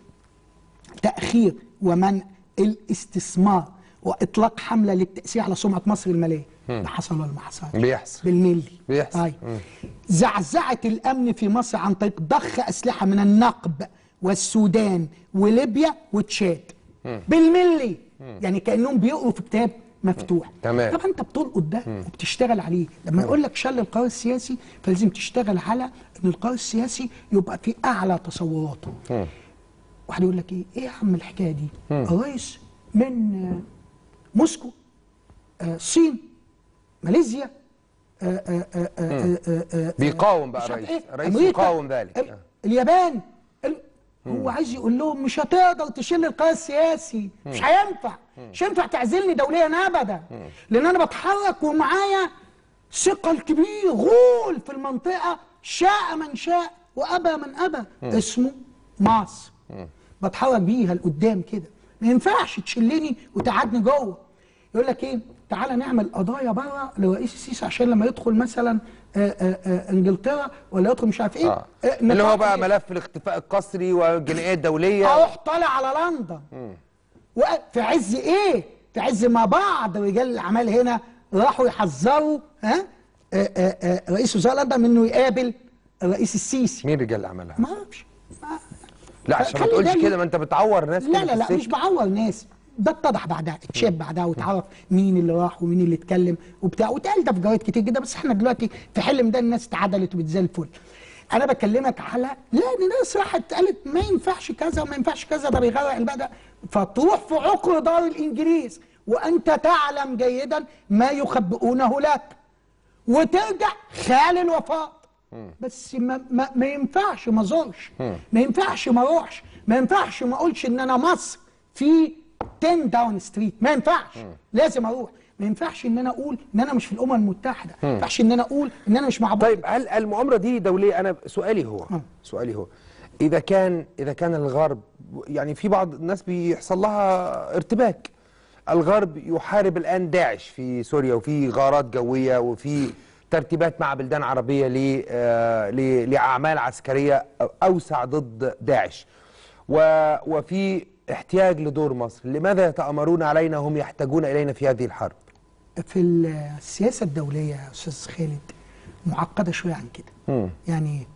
تأخير ومنع الاستثمار وإطلاق حملة للتأثير على سمعة مصر المالية ده حصل ولا ما حصلش؟ بيحصل. بالملي بيحصل. طيب زعزعة الأمن في مصر عن طريق ضخ أسلحة من النقب والسودان وليبيا وتشاد بالملي يعني كأنهم بيقروا في كتاب مفتوح تمام. طبعا انت بتلقط ده وبتشتغل عليه لما يقول لك شل القرار السياسي فلازم تشتغل على ان القرار السياسي يبقى في اعلى تصوراته واحد يقول لك ايه ايه يا عم الحكايه دي الرئيس من آه، موسكو آه، الصين ماليزيا آه، آه، آه، آه، آه، آه، بيقاوم بقى مش عارف الرئيس. إيه، الرئيس أمريكا، يقاوم ذلك. ال- آه. اليابان ال- هو عايز يقول لهم مش هتقدر تشيل القرار السياسي مش هينفع مش هينفع تعزلني دوليا ابدا لان انا بتحرك ومعايا ثقل كبير غول في المنطقه شاء من شاء وابى من ابى اسمه مصر بتحرك بيها لقدام كده ما ينفعش تشلني وتقعدني جوه يقول لك ايه تعالى نعمل قضايا بره لرئيس السيسي عشان لما يدخل مثلا آآ آآ انجلترا ولا يدخل مش عارف ايه آه. آه، اللي هو نطلع بقى إيه؟ ملف الاختفاء القسري والجنائيه الدوليه اروح طالع على لندن وق- في عز ايه؟ في عز ما بعض رجال الاعمال هنا راحوا يحذروا ها آه، آه، آه، رئيس وزراء لندن من انه يقابل الرئيس السيسي مين رجال اللي عملها؟ ما اعرفش ما- لا عشان ما خلي تقولش بالك. كده ما انت بتعور ناس كده لا في لا لا السكة. مش بعور ناس ده اتضح بعدها اتشاف بعدها واتعرف مين اللي راح ومين اللي اتكلم وبتاع واتقال ده في جرايد كتير جدا بس احنا دلوقتي في حلم ده الناس اتعدلت وبتزي الفل انا بكلمك على لا ان ناس راحت قالت ما ينفعش كذا وما ينفعش كذا ده بيغرق البلد ده. فتروح في عقر دار الانجليز وانت تعلم جيدا ما يخبئونه لك وترجع خال الوفاء بس ما, ما, ما ينفعش ما ازورش ما ينفعش ما اروحش ما ينفعش ما اقولش ان انا مصر في 10 داون ستريت ما ينفعش لازم اروح ما ينفعش ان انا اقول ان انا مش في الامم المتحده ما ينفعش ان انا اقول ان انا مش مع بعض طيب هل المؤامره دي دوليه انا سؤالي هو آه. سؤالي هو اذا كان اذا كان الغرب يعني في بعض الناس بيحصل لها ارتباك الغرب يحارب الان داعش في سوريا وفي غارات جويه وفي ترتيبات مع بلدان عربيه ل آه، ل- لاعمال عسكريه اوسع ضد داعش و- وفي احتياج لدور مصر لماذا يتامرون علينا هم يحتاجون الينا في هذه الحرب في السياسة الدولية يا أستاذ خالد معقدة شوية عن كده مم. يعني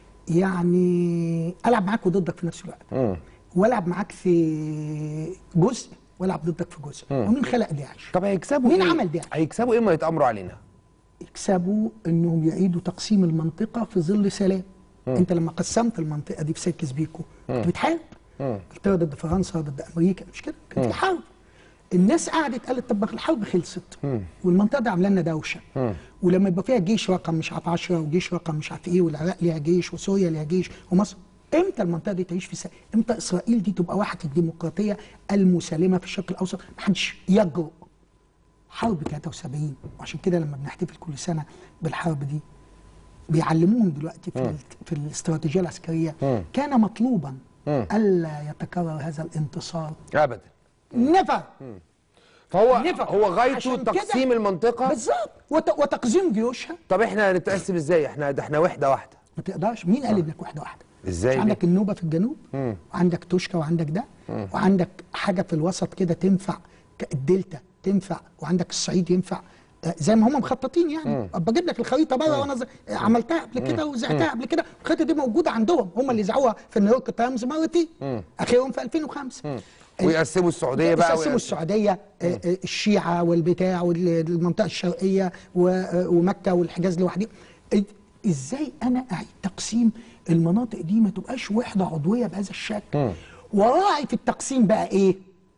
يعني ألعب معاك وضدك في نفس الوقت مم. وألعب معاك في جزء وألعب ضدك في جزء ومين خلق داعش؟ طب هيكسبوا مين ايه عمل داعش؟ هيكسبوا ايه ما يتامروا علينا يكسبوا انهم يعيدوا تقسيم المنطقه في ظل سلام انت لما قسمت المنطقه دي في سكس بيكو كنت بتحارب انجلترا ضد فرنسا ضد امريكا مش كده كانت في حرب الناس قعدت قالت طب ما الحرب خلصت والمنطقه دي عامله لنا دوشه ولما يبقى فيها جيش رقم مش عارف 10 وجيش رقم مش عارف ايه والعراق ليها جيش وسوريا ليها جيش ومصر امتى المنطقه دي تعيش في سلام؟ امتى اسرائيل دي تبقى واحد الديمقراطيه المسالمه في الشرق الاوسط محدش يجرؤ حرب 73 وعشان كده لما بنحتفل كل سنه بالحرب دي بيعلموهم دلوقتي في ال- في الاستراتيجيه العسكريه كان مطلوبا الا يتكرر هذا الانتصار ابدا نفر فهو نفر. هو غايته عشان كده- تقسيم المنطقه بالظبط وت- وتقزيم جيوشها طب احنا هنتقسم ازاي احنا ده احنا وحده واحده ما تقدرش مين قال انك واحده واحده إزاي مش عندك النوبه في الجنوب وعندك توشكا وعندك ده وعندك حاجه في الوسط كده تنفع ك- الدلتا تنفع وعندك الصعيد ينفع آه، زي ما هم مخططين يعني ابقى اجيب لك الخريطه بره وانا ز- عملتها قبل كده وزعتها قبل كده الخريطه دي موجوده عندهم هم اللي زعوها في نيويورك تايمز مرتين اخرهم في 2005 ويقسموا السعوديه بقى يقسموا ويقسموا- السعوديه آه، آه، الشيعه والبتاع والمنطقه الشرقيه و- آه، ومكه والحجاز لوحدهم إز- ازاي انا اعيد تقسيم المناطق دي ما تبقاش وحده عضويه بهذا الشكل وراعي في التقسيم بقى ايه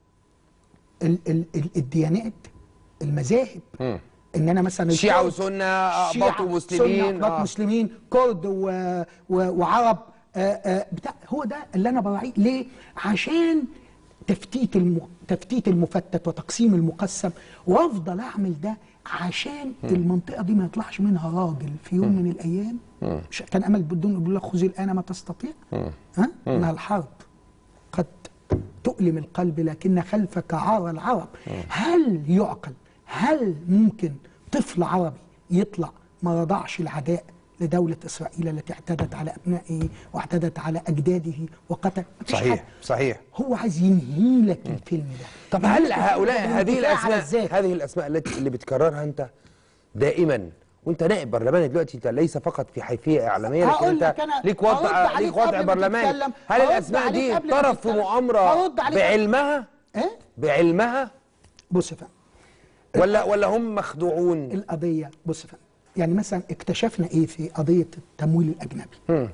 ال ال ال الديانات المذاهب ان انا مثلا شيعة الكرد- وسنة، أقباط شيعة، ومسلمين، سنة، أقباط آه. مسلمين كرد و و وعرب آه، آه، بتاع هو ده اللي انا براعيه ليه عشان تفتيت الم... تفتيت المفتت وتقسيم المقسم وافضل اعمل ده عشان المنطقه دي ما يطلعش منها راجل في يوم من الايام مش كان امل بدون يقول لك خذي الان ما تستطيع ها انها الحرب قد تؤلم القلب لكن خلفك عار العرب هل يعقل هل ممكن طفل عربي يطلع ما رضعش العداء لدولة إسرائيل التي اعتدت على أبنائه واعتدت على أجداده وقتل مفيش صحيح حاجة. صحيح هو عايز ينهي لك الفيلم ده طب ينهي هل لك الفيلم هؤلاء ده هذه بالانتفاع على الاسماء الذات. هذه الاسماء التي اللي بتكررها انت دائما وانت نائب برلماني دلوقتي انت ليس فقط في حيثيه اعلاميه لكن هقول انت لك أنا- ليك هرد وضع عليك ليك وضع قبل ما برلماني تتكلم. هل هرد الاسماء عليك دي قبل ما طرف في تتكلم. مؤامره هرد عليك قبل- بعلمها إيه؟ بعلمها بص يا فندم ولا ولا هم مخدوعون القضية بص يا فندم يعني مثلا اكتشفنا ايه في قضية التمويل الأجنبي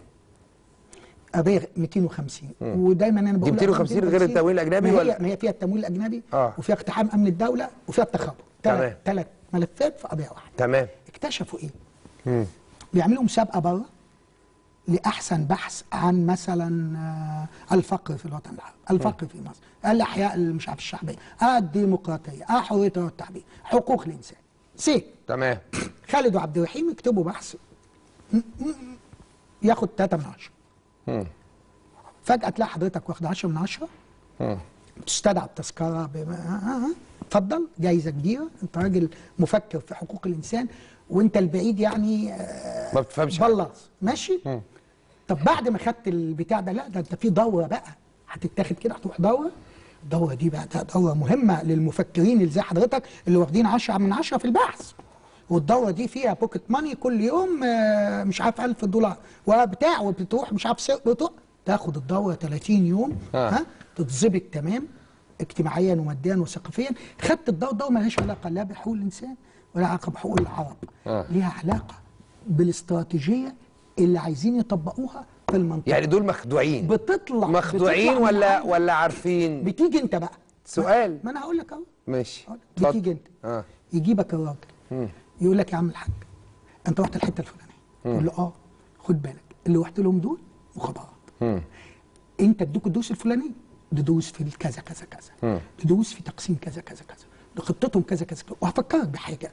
قضية 250 ودايما انا بقول 250 غير التمويل الأجنبي ما هي ولا؟ ما هي فيها التمويل الأجنبي آه. وفيها اقتحام أمن الدولة وفيها التخابر تمام. ثلاث ثلاث ملفات في قضية واحدة تمام اكتشفوا ايه؟ بيعملوا مسابقة بره لأحسن بحث عن مثلا آه، الفقر في الوطن العربي، الفقر في مصر، الأحياء اللي مش عارف الشعبية، الديمقراطية، آه حرية التعبير، حقوق الإنسان. سي تمام خالد وعبد الرحيم يكتبوا بحث م- م- ياخد 3 من 10 فجأة تلاقي حضرتك واخد 10 من 10 تستدعى بتذكرة ب- آه، آه، آه. اتفضل جايزة كبيرة انت راجل مفكر في حقوق الإنسان وانت البعيد يعني آه، ما بتفهمش حاجة. بلاص ماشي طب بعد ما خدت البتاع ده لا ده انت في دورة بقى هتتاخد كده هتروح دورة الدورة دي بقى ده دورة مهمة للمفكرين اللي زي حضرتك اللي واخدين 10 من 10 في البحث والدورة دي فيها بوكيت ماني كل يوم آه، مش عارف 1000 دولار وبتاع وبتروح مش عارف سر- بتروح تاخد الدورة 30 يوم آه. ها تتظبط تمام اجتماعيا وماديا وثقافيا خدت الدورة الدورة مالهاش علاقة لا بحقوق الإنسان ولا علاقة بحقوق العرب آه. ليها علاقة بالاستراتيجية اللي عايزين يطبقوها في المنطقة يعني دول مخدوعين بتطلع مخدوعين بتطلع من ولا عندك. ولا عارفين بتيجي انت بقى سؤال. ما انا هقول لك اهو ماشي هقول لك. اتفضل. بتيجي انت اه يجيبك الراجل يقول لك يا عم الحاج انت رحت الحته الفلانيه تقول له اه خد بالك اللي رحت لهم دول مخابرات انت ادوك الدروس الفلانيه تدوس في الكذا كذا كذا تدوس في تقسيم كذا كذا كذا ده خطتهم كذا كذا كذا وهفكرك بحاجه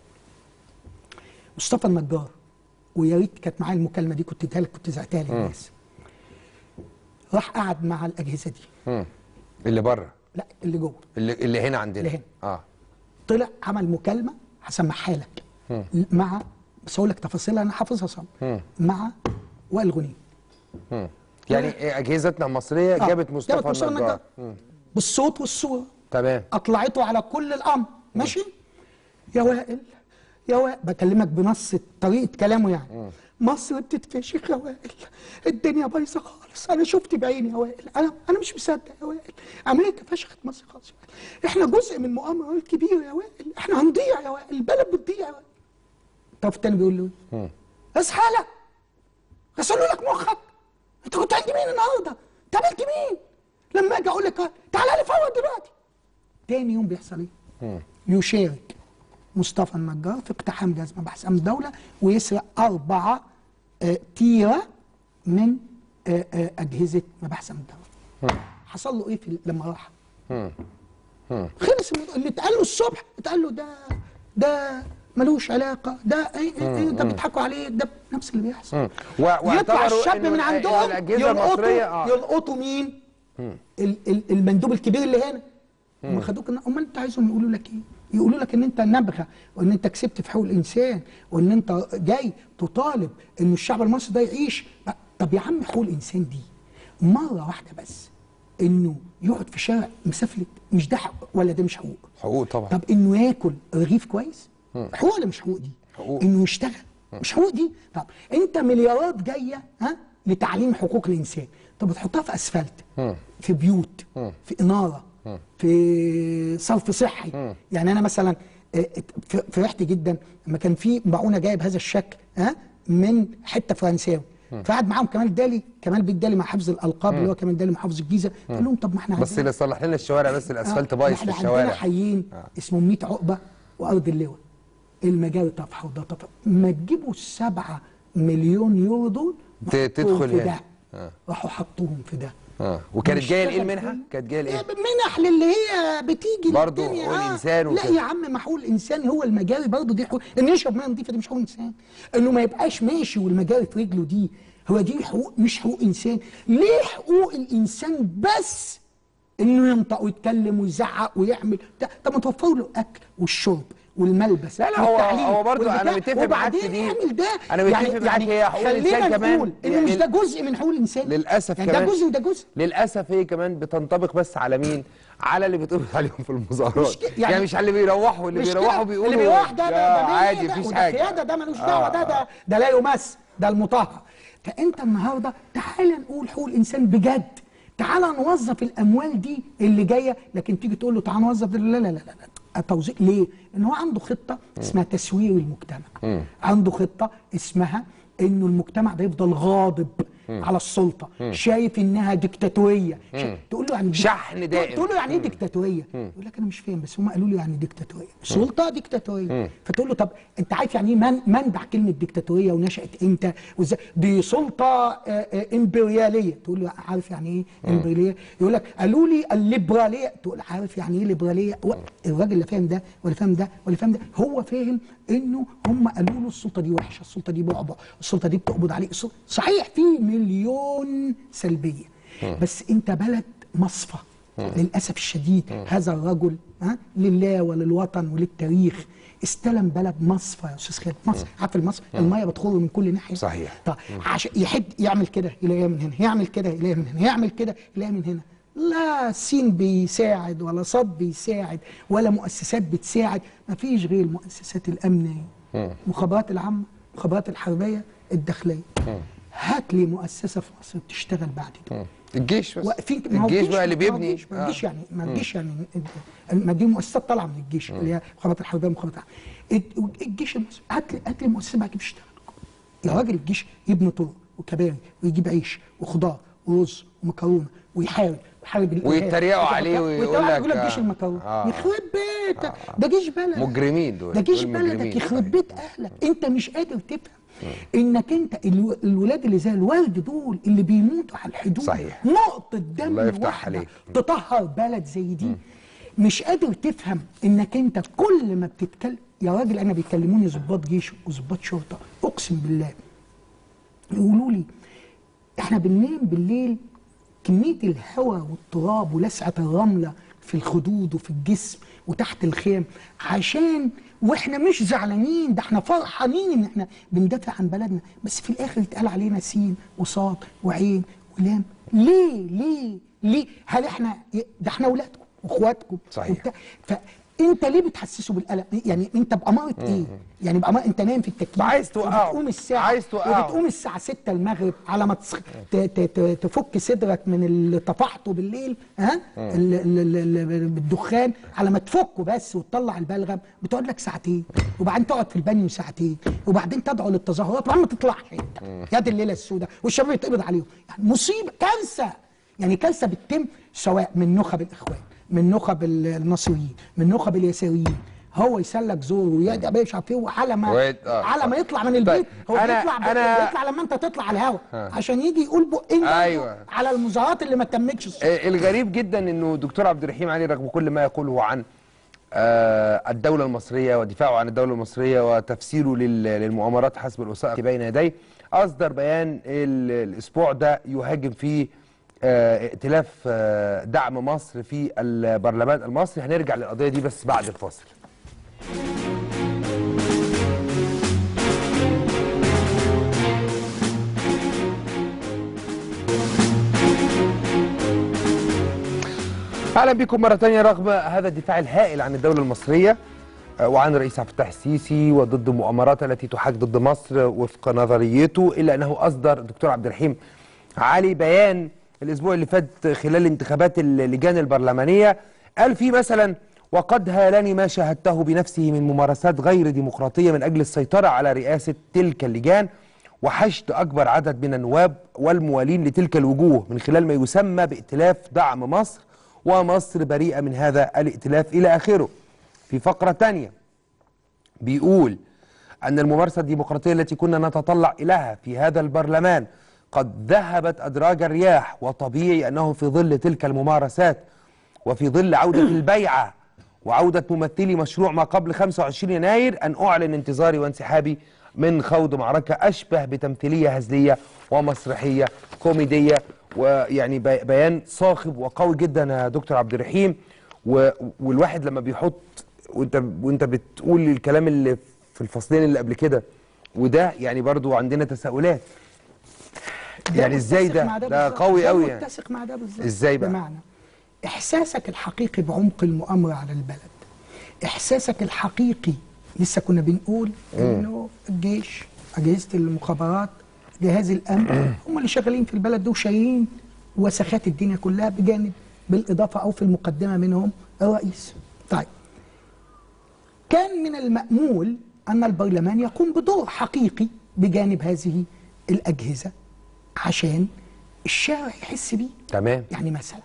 مصطفى النجار ويا ريت كانت معايا المكالمه دي كنت اديها لك كنت زعتها للناس راح قعد مع الاجهزه دي مم. اللي بره لا اللي جوه اللي, اللي هنا عندنا اللي هنا. اه طلع عمل مكالمه هسمعها لك مع بس اقول لك تفاصيلها انا حافظها صم مع وائل غنيم مم. يعني إيه اجهزتنا المصريه آه، جابت مصطفى مصطفى النجار النجار. بالصوت والصوره تمام اطلعته على كل الامر ماشي يا وائل يا وائل بكلمك بنص طريقه كلامه يعني مصر بتتفشخ يا وائل الدنيا بايظه خالص انا شفت بعيني يا وائل انا انا مش مصدق يا وائل امريكا فشخت مصر خالص يا وائل. احنا جزء من مؤامره كبيره يا وائل احنا هنضيع يا وائل البلد بتضيع يا وائل الطرف التاني بيقول له ايه؟ اصحى لك غسلوا لك مخك انت كنت عند مين النهارده؟ انت قابلت مين؟ لما اجي اقول لك تعالى لي فوق دلوقتي تاني يوم بيحصل ايه؟ يشارك مصطفى النجار في اقتحام جهاز مباحث امن الدوله ويسرق اربعه آه، تيره من آه، آه، اجهزه مباحث امن الدوله. حصل له ايه في لما راح؟ خلص الموضوع. اللي اتقال له الصبح اتقال له ده ده ملوش علاقه ده ايه ايه ايه ده بيضحكوا عليه ده نفس اللي بيحصل مم. و- يطلع واعتبروا الشاب إنه من الأ- عندهم إنه الأجهزة المصرية، آه. يلقطوا يلقطوا مين؟ ال- ال- المندوب الكبير اللي هنا هم خدوك إن- امال انت عايزهم يقولوا لك ايه؟ يقولوا لك ان انت نبغه وان انت كسبت في حقوق الانسان وان انت جاي تطالب ان الشعب المصري ده يعيش طب يا عم حقوق الانسان دي مره واحده بس انه يقعد في شارع مسافه مش ده حق ولا ده مش حقوق حقوق طبعا طب انه ياكل رغيف كويس حقوق ولا مش حقوق دي حقوق. انه يشتغل مش حقوق دي طب انت مليارات جايه ها لتعليم حقوق الانسان طب بتحطها في اسفلت في بيوت في اناره في صرف صحي يعني انا مثلا آه، ف- فرحت جدا لما كان في معونه جايه بهذا الشكل ها من حته فرنساوي فقعد معاهم كمال دالي كمال بيت دالي مع حفظ الالقاب اللي هو كمال دالي محافظ الجيزه قال لهم طب ما احنا بس عندنا- اللي صلح لنا الشوارع بس الاسفلت آه، بايظ احنا في عندنا الشوارع حيين اسمهم 100 عقبه وارض اللواء المجاري طفحه وده طفحه ما تجيبوا السبعة مليون يورو دول ت- وحطوهم تدخل في هنا. ده آه. راحوا حطوهم في ده اه وكانت جايه لايه ونشتغل المنحه؟ فيه. كانت جايه لايه؟ منح للي هي بتيجي برضو للدنيا. حقوق آه. الإنسان لا وكده. يا عم ما حقوق الانسان هو المجاري برضه دي حقوق انه يشرب ميه نظيفه دي مش حقوق انسان انه ما يبقاش ماشي والمجاري في رجله دي هو دي حقوق مش حقوق انسان ليه حقوق الانسان بس انه ينطق ويتكلم ويزعق ويعمل ده طب ما توفروا له الاكل والشرب والملبس لا لا هو والتعليم هو برضه انا والبتاع. متفق معاك في وبعدين دي يعمل ده انا متفق معاك هي حقوق الانسان خلينا كمان نقول ان يعني مش ده جزء من حقوق الانسان للاسف يعني كمان ده جزء وده جزء للاسف هي كمان بتنطبق بس على مين؟ على اللي بتقبض عليهم في المظاهرات مش كده، يعني, يعني يعني مش على اللي بيروحوا اللي مش بيروحوا كده. بيقولوا اللي بيروح ده يا ده ده عادي ده مفيش وده حاجه قياده ده ملوش دعوه ده ده ده لا يمس ده المطهر فانت النهارده تعال نقول حقوق الانسان بجد تعال نوظف الاموال دي اللي جايه لكن تيجي تقول له تعال نوظف ده لا لا لا لا لا توظيف ليه؟ لان هو عنده خطه اسمها تسوير المجتمع عنده خطه اسمها انه المجتمع ده يفضل غاضب على السلطه شايف انها ديكتاتوريه شا... تقول له يعني ديك- شحن دائم. تقول له يعني ايه ديكتاتوريه؟ يقول لك انا مش فاهم بس هم قالوا لي يعني ديكتاتوريه سلطه ديكتاتوريه فتقول له طب انت عارف يعني ايه من منبع كلمه ديكتاتوريه ونشات امتى وازاي دي سلطه آه، آه، امبرياليه تقول له عارف يعني ايه امبرياليه يقول لك قالوا لي الليبراليه تقول عارف يعني ايه ليبراليه هو الراجل اللي فاهم ده ولا فاهم ده ولا فاهم ده هو فاهم انه هم قالوا له السلطه دي وحشه السلطه دي بعبع السلطه دي بتقبض عليك السلطة- صحيح في مليون سلبيه بس انت بلد مصفى للاسف الشديد هذا الرجل ها لله وللوطن وللتاريخ استلم بلد مصفى يا استاذ خالد مصر عارف المصفى الميه بتخر من كل ناحيه صحيح. طب عشان يحد يعمل كده يلاقيها من هنا يعمل كده يلاقيها من هنا يعمل كده يلاقيها من هنا لا سين بيساعد ولا صاد بيساعد ولا مؤسسات بتساعد ما فيش غير المؤسسات الامنيه المخابرات العامه المخابرات الحربيه الداخليه هات لي مؤسسه في مصر بتشتغل بعد كده الجيش بس واقفين ما هو الجيش بقى اللي ما هو بيبني الجيش- ما الجيش يعني ما الجيش يعني ما دي مؤسسات طالعه من الجيش اللي هي المخابرات الحربيه والمخابرات العامة. الجيش المصري هات لي هات لي مؤسسه بقى بتشتغل يا راجل الجيش يبني طرق وكباري ويجيب عيش وخضار ورز ومكرونه ويحارب ويحارب الإرهاب. ويتريقوا ويتريقوا- عليه ويقول ويتريقوا- لك يقول لك جيش آه. المكرونه آه. يخرب بيتك ده جيش بلدك مجرمين دول ده جيش دول بلدك مجرمين. يخرب بيت اهلك انت مش قادر تفهم انك انت الو- الولاد اللي زي الورد دول اللي بيموتوا على الحدود صحيح. نقطة دم الله يفتح واحدة عليك. تطهر بلد زي دي مش قادر تفهم انك انت كل ما بتتكلم يا راجل انا بيكلموني ضباط جيش وضباط شرطة اقسم بالله يقولوا لي احنا بننام بالليل كميه الهواء والتراب ولسعه الرمله في الخدود وفي الجسم وتحت الخيم عشان واحنا مش زعلانين ده احنا فرحانين ان احنا بندافع عن بلدنا بس في الاخر يتقال علينا سين وصاد وعين ولام ليه ليه ليه هل احنا ده احنا اولادكم واخواتكم صحيح. وبتاع فانت ليه بتحسسه بالقلق يعني انت باماره ايه يعني باماره انت نايم في التكييف عايز توقعه. وبتقوم الساعه عايز توقعه. وبتقوم الساعه 6 المغرب على ما تص... ت... ت... ت... تفك صدرك من اللي طفحته بالليل ها ال... ال... ال... ال... بالدخان على ما تفكه بس وتطلع البلغم بتقعد لك ساعتين وبعدين تقعد في البانيو ساعتين وبعدين تدعو للتظاهرات وبعدين ما تطلعش انت يا دي الليله السوداء والشباب يتقبض عليهم يعني مصيبه كارثه يعني كارثه بتتم سواء من نخب الاخوان من نخب النصريين من نخب اليساريين هو يسلك زور ويدعي مش عارف ايه وعلى ما ويد- آه، على ما صح. يطلع من البيت هو أنا- بيطلع أنا- بيطلع لما انت تطلع على الهوا عشان يجي يقول بقين برضه أيوة. على المظاهرات اللي ما تمتش الصبح. آه، الغريب جدا انه دكتور عبد الرحيم علي رغم كل ما يقوله عن آه، الدولة المصرية ودفاعه عن الدولة المصرية وتفسيره لل- للمؤامرات حسب الوثائق بين يديه أصدر بيان ال- الأسبوع ده يهاجم فيه آه، ائتلاف آه، دعم مصر في البرلمان المصري هنرجع للقضية دي بس بعد الفاصل اهلا بكم مره ثانيه رغم هذا الدفاع الهائل عن الدوله المصريه آه، وعن الرئيس عبد الفتاح السيسي وضد المؤامرات التي تحاك ضد مصر وفق نظريته الا انه اصدر الدكتور عبد الرحيم علي بيان الاسبوع اللي فات خلال انتخابات اللجان البرلمانيه قال فيه مثلا وقد هالني ما شاهدته بنفسه من ممارسات غير ديمقراطيه من اجل السيطره على رئاسه تلك اللجان وحشد أكبر عدد من النواب والموالين لتلك الوجوه من خلال ما يسمى بائتلاف دعم مصر ومصر بريئة من هذا الائتلاف إلى آخره في فقرة تانية بيقول أن الممارسة الديمقراطية التي كنا نتطلع إليها في هذا البرلمان قد ذهبت أدراج الرياح وطبيعي أنه في ظل تلك الممارسات وفي ظل عودة البيعة وعودة ممثلي مشروع ما قبل 25 يناير أن أعلن انتظاري وانسحابي من خوض معركة أشبه بتمثيلية هزلية ومسرحية كوميدية ويعني بي- بيان صاخب وقوي جدا يا دكتور عبد الرحيم و- والواحد لما بيحط وانت وانت بتقول الكلام اللي في الفصلين اللي قبل كده وده يعني برضو عندنا تساؤلات يعني ازاي متسق ده مع ده بالظبط. قوي ده قوي يعني متسق مع ده بالظبط إزاي بقى؟ بمعنى احساسك الحقيقي بعمق المؤامره على البلد احساسك الحقيقي لسه كنا بنقول انه الجيش اجهزه المخابرات جهاز الامن هم اللي شغالين في البلد دول شايلين وسخات الدنيا كلها بجانب بالاضافه او في المقدمه منهم الرئيس طيب كان من المأمول أن البرلمان يقوم بدور حقيقي بجانب هذه الأجهزة عشان الشارع يحس بيه تمام يعني مثلا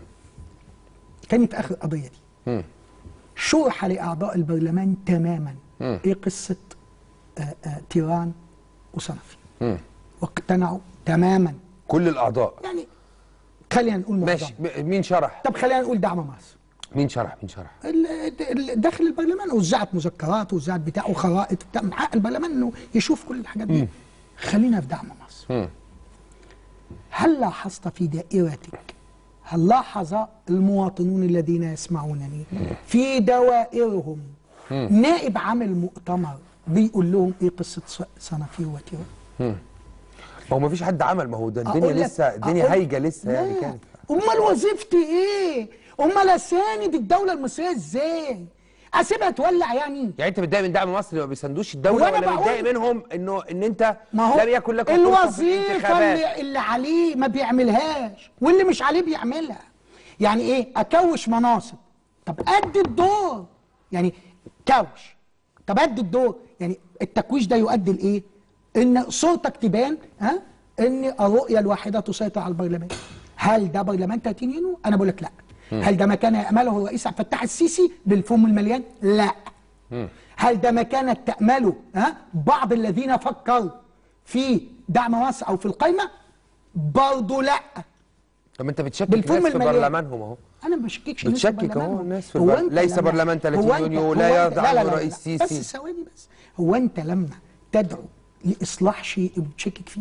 كانت آخر قضية دي مم. شرح لأعضاء البرلمان تماما مم. إيه قصة آه آه تيران وصنفي مم. واقتنعوا تماما كل الأعضاء يعني خلينا نقول ماشي معظم م- مين شرح طب خلينا نقول دعم مصر مين شرح مين شرح ال- ال- داخل البرلمان وزعت مذكرات وزعت بتاع وخرائط بتاع من حق البرلمان انه يشوف كل الحاجات دي خلينا في دعم مصر مم. هل لاحظت في دائرتك هل لاحظ المواطنون الذين يسمعونني في دوائرهم نائب عامل مؤتمر بيقول لهم ايه قصه ص- صنافير وتيران ما هو ما فيش حد عمل ما هو ده الدنيا أقول لك- لسه الدنيا أقول- هايجه لسه يعني لا. كانت امال وظيفتي ايه امال اساند الدوله المصريه ازاي اسيبها تولع يعني يعني انت متضايق من دعم مصر ما بيساندوش الدوله وأنا ولا بقول- متضايق منهم انه ان انت ما هو لم يكن لكم فرصة في الوظيفه الانتخابات. اللي, اللي عليه ما بيعملهاش واللي مش عليه بيعملها يعني ايه اكوش مناصب طب قد الدور يعني كوش طب قد الدور يعني التكويش ده يؤدي لايه ان صورتك تبان ها ان الرؤيه الواحده تسيطر على البرلمان هل ده برلمان 30 يونيو انا بقول لك لا هل ده ما كان يامله الرئيس عبد الفتاح السيسي بالفم المليان لا هل ده ما كانت تأمله ها بعض الذين فكروا في دعم مصر أو في القايمة برضه لا طب انت بتشكك بالفم ناس في المليان. برلمانهم اهو أنا ما بشككش الناس في بتشكك أهو برلمانهم. الناس في هو البر- أنت ليس لما- برلمان 30 هو أنت- يونيو هو لا أنت- يرضى لا عنه لا لا الرئيس لا. السيسي. بس ثواني بس هو أنت لما تدعو لإصلاح شيء بتشكك فيه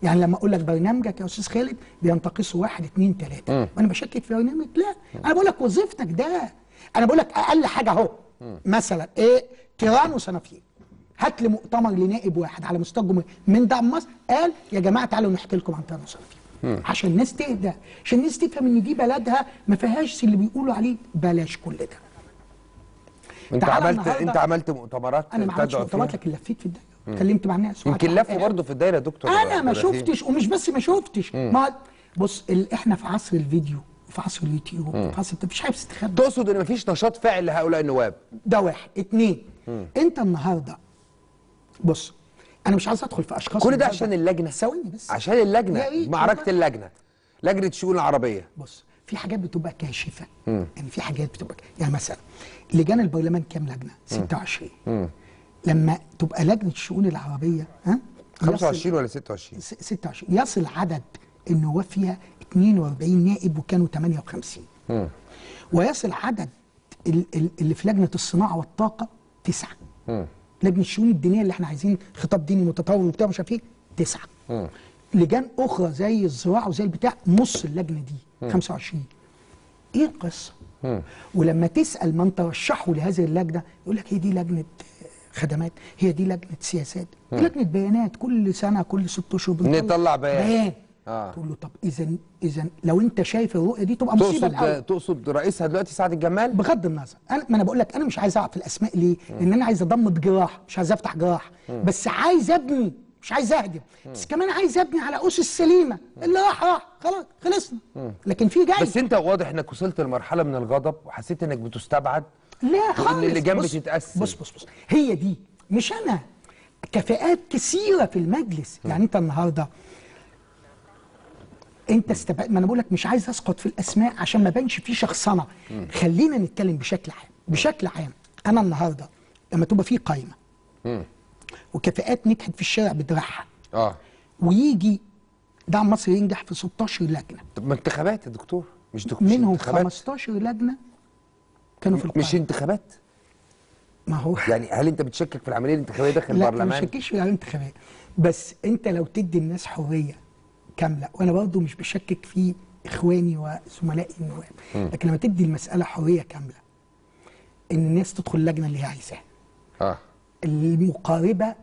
يعني لما اقول لك برنامجك يا استاذ خالد بينتقصه واحد اثنين ثلاثه وانا بشكك في برنامج لا انا بقول لك وظيفتك ده انا بقول لك اقل حاجه اهو مثلا ايه تيران وصنافير هات لي مؤتمر لنائب واحد على مستوى الجمهوريه من دعم مصر قال يا جماعه تعالوا نحكي لكم عن تيران وصنافير عشان الناس تهدى عشان الناس تفهم ان دي بلدها ما فيهاش اللي بيقولوا عليه بلاش كل ده انت تعالى عملت النهاردة- انت عملت مؤتمرات انا ما عملتش تدعو مؤتمرات فيها؟ لكن لفيت في الدايره اتكلمت مع الناس يمكن وقعدت لفوا مع- برضه في الدايره يا دكتور انا ما عبد الرحيم. شفتش ومش بس ما شفتش ما بص ال... احنا في عصر الفيديو في عصر اليوتيوب في عصر انت مفيش حاجه بتستخبى تقصد ان مفيش نشاط فاعل لهؤلاء النواب ده واحد اتنين انت النهارده بص انا مش عايز ادخل في اشخاص كل ده النهاردة. عشان اللجنه ثواني بس عشان اللجنه يا ريت معركه والله. اللجنه لجنه الشؤون العربيه بص في حاجات بتبقى كاشفه يعني في حاجات بتبقى يعني مثلا لجان البرلمان كام لجنه 26 لما تبقى لجنه الشؤون العربيه ها يصل- 25 ولا 26 س- 26 يصل عدد النواب فيها 42 نائب وكانوا 58 ويصل عدد ال- ال- اللي في لجنه الصناعه والطاقه تسعه لجنه الشؤون الدينيه اللي احنا عايزين خطاب ديني متطور وبتاع مش عارف ايه تسعه لجان اخرى زي الزراعه وزي البتاع نص اللجنه دي 25 ايه القصه؟ ولما تسال من ترشحوا لهذه اللجنه يقول لك هي دي لجنه خدمات هي دي لجنه سياسات دي لجنه بيانات كل سنه كل ست اشهر بنطلع نطلع بيان. بيان آه. تقول له طب اذا اذا لو انت شايف الرؤيه دي تبقى مصيبه الأول. تقصد تقصد رئيسها دلوقتي سعد الجمال بغض النظر انا ما انا بقول لك انا مش عايز اعرف الاسماء ليه؟ لان انا عايز اضمد جراح مش عايز افتح جراح بس عايز ابني مش عايز اهدم بس كمان عايز ابني على اسس سليمه اللي راح راح خلاص خلصنا لكن في جاي بس انت واضح انك وصلت لمرحله من الغضب وحسيت انك بتستبعد لا خالص وان اللجان بص- بتتقسم بص بص بص هي دي مش انا كفاءات كثيره في المجلس يعني انت النهارده انت استبعد ما انا بقول لك مش عايز اسقط في الاسماء عشان ما بانش في شخصنه خلينا نتكلم بشكل عام بشكل عام انا النهارده لما تبقى في قايمه وكفاءات نجحت في الشارع بدراعها اه ويجي دعم مصر ينجح في 16 لجنه طب ما انتخابات يا دكتور مش دك... مش منهم انتخابات 15 لجنه كانوا في القايمه مش انتخابات ما هو يعني هل انت بتشكك في العمليه الانتخابيه داخل لا ما البرلمان بشككش على الانتخابات بس انت لو تدي الناس حريه كامله وانا برضو مش بشكك في اخواني وزملائي النواب لكن لما تدي المساله حريه كامله ان الناس تدخل اللجنه اللي هي عايزاها اه المقاربه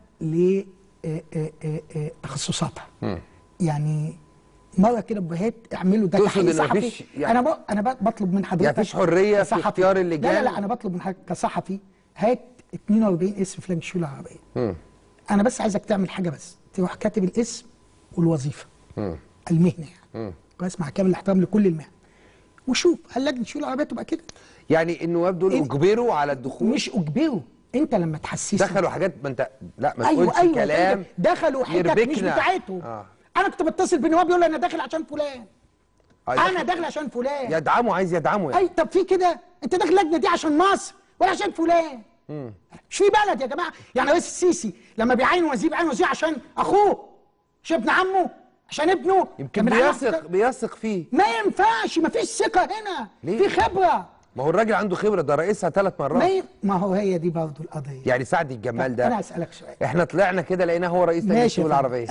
لتخصصاتها يعني مره كده بهات اعملوا ده تقصد تحقيق إن صحفي مفيش يعني- انا ب... انا ب- بطلب من حضرتك يعني مفيش حرية في كصحفي. اختيار لا اللجان؟ لا لا انا بطلب من حضرتك كصحفي هات 42 اسم في لجنه الشؤون العربيه انا بس عايزك تعمل حاجه بس تروح كاتب الاسم والوظيفه المهنه يعني كويس مع كامل الاحترام لكل المهن وشوف هل لجنه الشؤون العربيه تبقى كده يعني النواب دول إن- اجبروا على الدخول مش اجبروا انت لما تحسسني دخلوا حاجات ما انت لا ما ايوه تقولش ايوه كلام دخلوا حتت مش يربكنا. بتاعتهم آه. انا كنت بتصل بنواب يقول لي انا داخل عشان فلان آه، انا يدخل- داخل عشان فلان يدعموا عايز يدعموا يعني اي طب في كده انت داخل اللجنه دي عشان مصر ولا عشان فلان مش في بلد يا جماعه يعني رئيس السيسي لما بيعين وزير بيعين وزير عشان اخوه مش ابن عمه عشان ابنه يمكن لما بيعين بيثق واحد- بيثق فيه ما ينفعش ما فيش ثقه هنا ليه؟ في خبره ما هو الراجل عنده خبره ده رئيسها ثلاث ما, مرات ي... ما هو هي دي برضه القضيه يعني سعد الجمال طب انا ده اسالك سؤال احنا طلعنا كده لقيناه هو رئيس لجنه ماشي يا الشؤون فندم. العربيه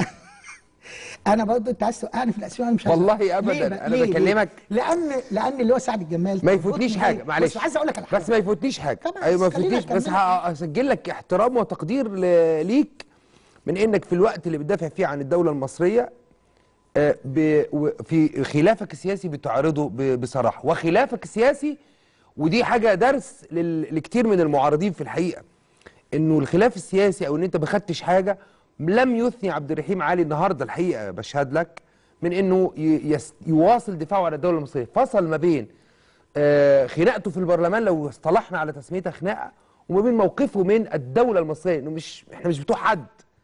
انا برضه انت عايز توقعني في الاسئله انا مش عايز والله أوقعك. أبداً، ليه بقى؟ أنا ليه؟ ليه؟ بكلمك. لان لان اللي هو سعد الجمال ما يفوتنيش تفوتني حاجه هي. معلش بس عايز اقول لك على حاجه بس ما يفوتنيش حاجه طبعاً، ايوه ما بس خلينا يفوتنيش بس نكمل. ه- هسجل لك احترام وتقدير ل- ليك من انك في الوقت اللي بتدافع فيه عن الدوله المصريه آه، ب- و- في خلافك السياسي بتعرضه ب- بصراحه وخلافك السياسي ودي حاجه درس لل- لكتير من المعارضين في الحقيقه انه الخلاف السياسي او ان انت ما خدتش حاجه لم يثني عبد الرحيم علي النهارده الحقيقه بشهد لك من انه ي- يس- يواصل دفاعه عن الدوله المصريه فصل ما بين آه، خناقته في البرلمان لو اصطلحنا على تسميتها خناقه وما بين موقفه من الدوله المصريه انه مش احنا مش بتوع حد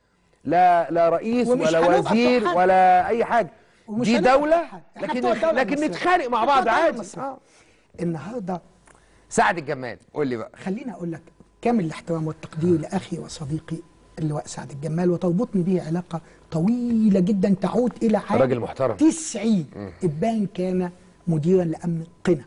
لا لا رئيس ومش ولا هنبقى بتوع وزير حد. ولا اي حاجه ومش دي هنبقى دوله بتوع حد. إحنا لكن بتوع الدولة لكن المصرية. نتخانق مع إحنا بعض بتوع الدولة عادي المصرية. آه. النهارده سعد الجمال قول لي بقى خليني اقول لك كامل الاحترام والتقدير لاخي وصديقي اللواء سعد الجمال وتربطني به علاقه طويله جدا تعود الى عام راجل محترم. 90 ابان كان مديرا لامن قنا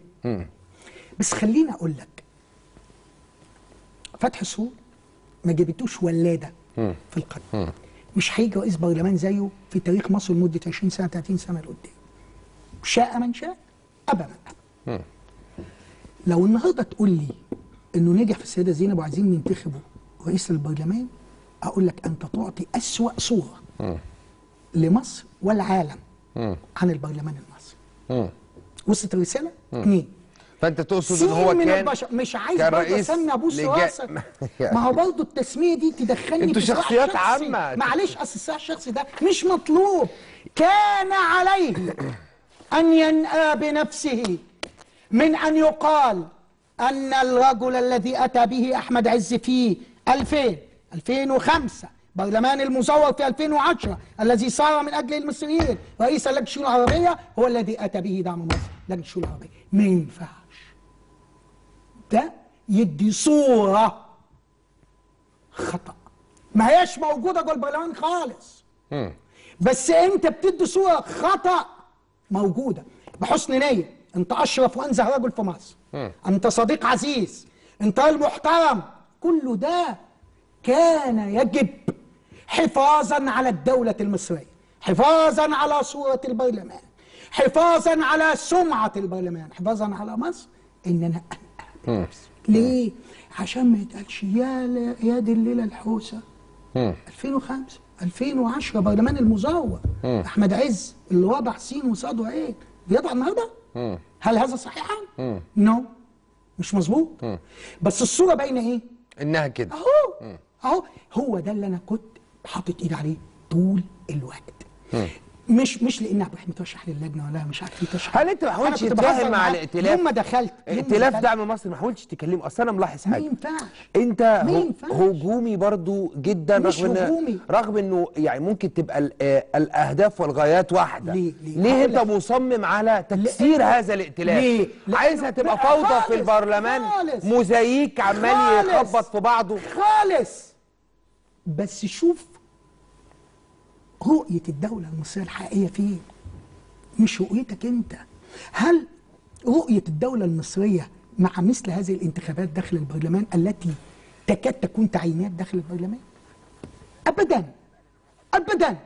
بس خليني اقول لك فتح سور ما جابتوش ولاده في القنا مش هيجي رئيس برلمان زيه في تاريخ مصر لمده 20 سنه 30 سنه لقدام شاء من شاء ابى من ابى لو النهارده تقول لي انه نجح في السيده زينب وعايزين ننتخبه رئيس البرلمان اقول لك انت تعطي اسوا صوره لمصر والعالم عن البرلمان المصري وصلت الرساله؟ اثنين فانت تقصد ان سين هو من كان البشر مش عايز كان برضه رئيس اسمي ابوس لجا- راسك ما هو برضه التسميه دي تدخلني انتوا في صراع شخصيات شخصي. عامة. معلش اصل الصراع الشخصي ده مش مطلوب كان عليه ان ينأى بنفسه من ان يقال ان الرجل الذي اتى به احمد عز في 2000 2005 برلمان المزور في 2010 الذي صار من اجل المصريين رئيس لجنه الشؤون العربيه هو الذي اتى به دعم مصر لجنه الشؤون العربيه ما ينفعش ده يدي صورة خطأ ما هياش موجودة جوه البرلمان خالص بس انت بتدي صورة خطأ موجودة بحسن نية انت اشرف وانزه رجل في مصر انت صديق عزيز انت راجل محترم كل ده كان يجب حفاظا على الدولة المصرية حفاظا على صورة البرلمان حفاظا على سمعة البرلمان حفاظا على مصر ان انا انقى بنفسي. ليه عشان ما يتقالش يا ل- يا دي الليله الحوسه 2005 2010 برلمان المزور احمد عز اللي وضع سين وصاد وعين بيضع النهارده هل هذا صحيحا؟ نو مش مظبوط بس الصوره باينه ايه؟ انها كده اهو اهو هو ده اللي انا كنت حاطط ايدي عليه طول الوقت مش مش لان عبد الرحيم ترشح للجنه ولا مش عارف يترشح هل انت ما حاولتش أنا كنت تتفاهم بهزر مع معاه. الائتلاف؟ يوم ما دخلت يوم ما ائتلاف دخلت، دعم مصر ما حاولتش تكلمه اصل انا ملاحظ ما حاجه ينفعش انت ما هو- ينفعش. هجومي برضو جدا مش رغم هجومي. ان رغم انه يعني ممكن تبقى ال- آه، الاهداف والغايات واحده ليه؟ ليه؟ ليه هقول انت لك. مصمم على تكسير لأنه- هذا الائتلاف ليه؟ لأنه- عايزها تبقى لا، فوضى خالص، في البرلمان خالص. موزايك عمال خالص. يخبط في بعضه خالص بس شوف رؤية الدولة المصرية الحقيقية فين مش رؤيتك انت هل رؤية الدولة المصرية مع مثل هذه الانتخابات داخل البرلمان التي تكاد تكون تعيينات داخل البرلمان ابدا ابدا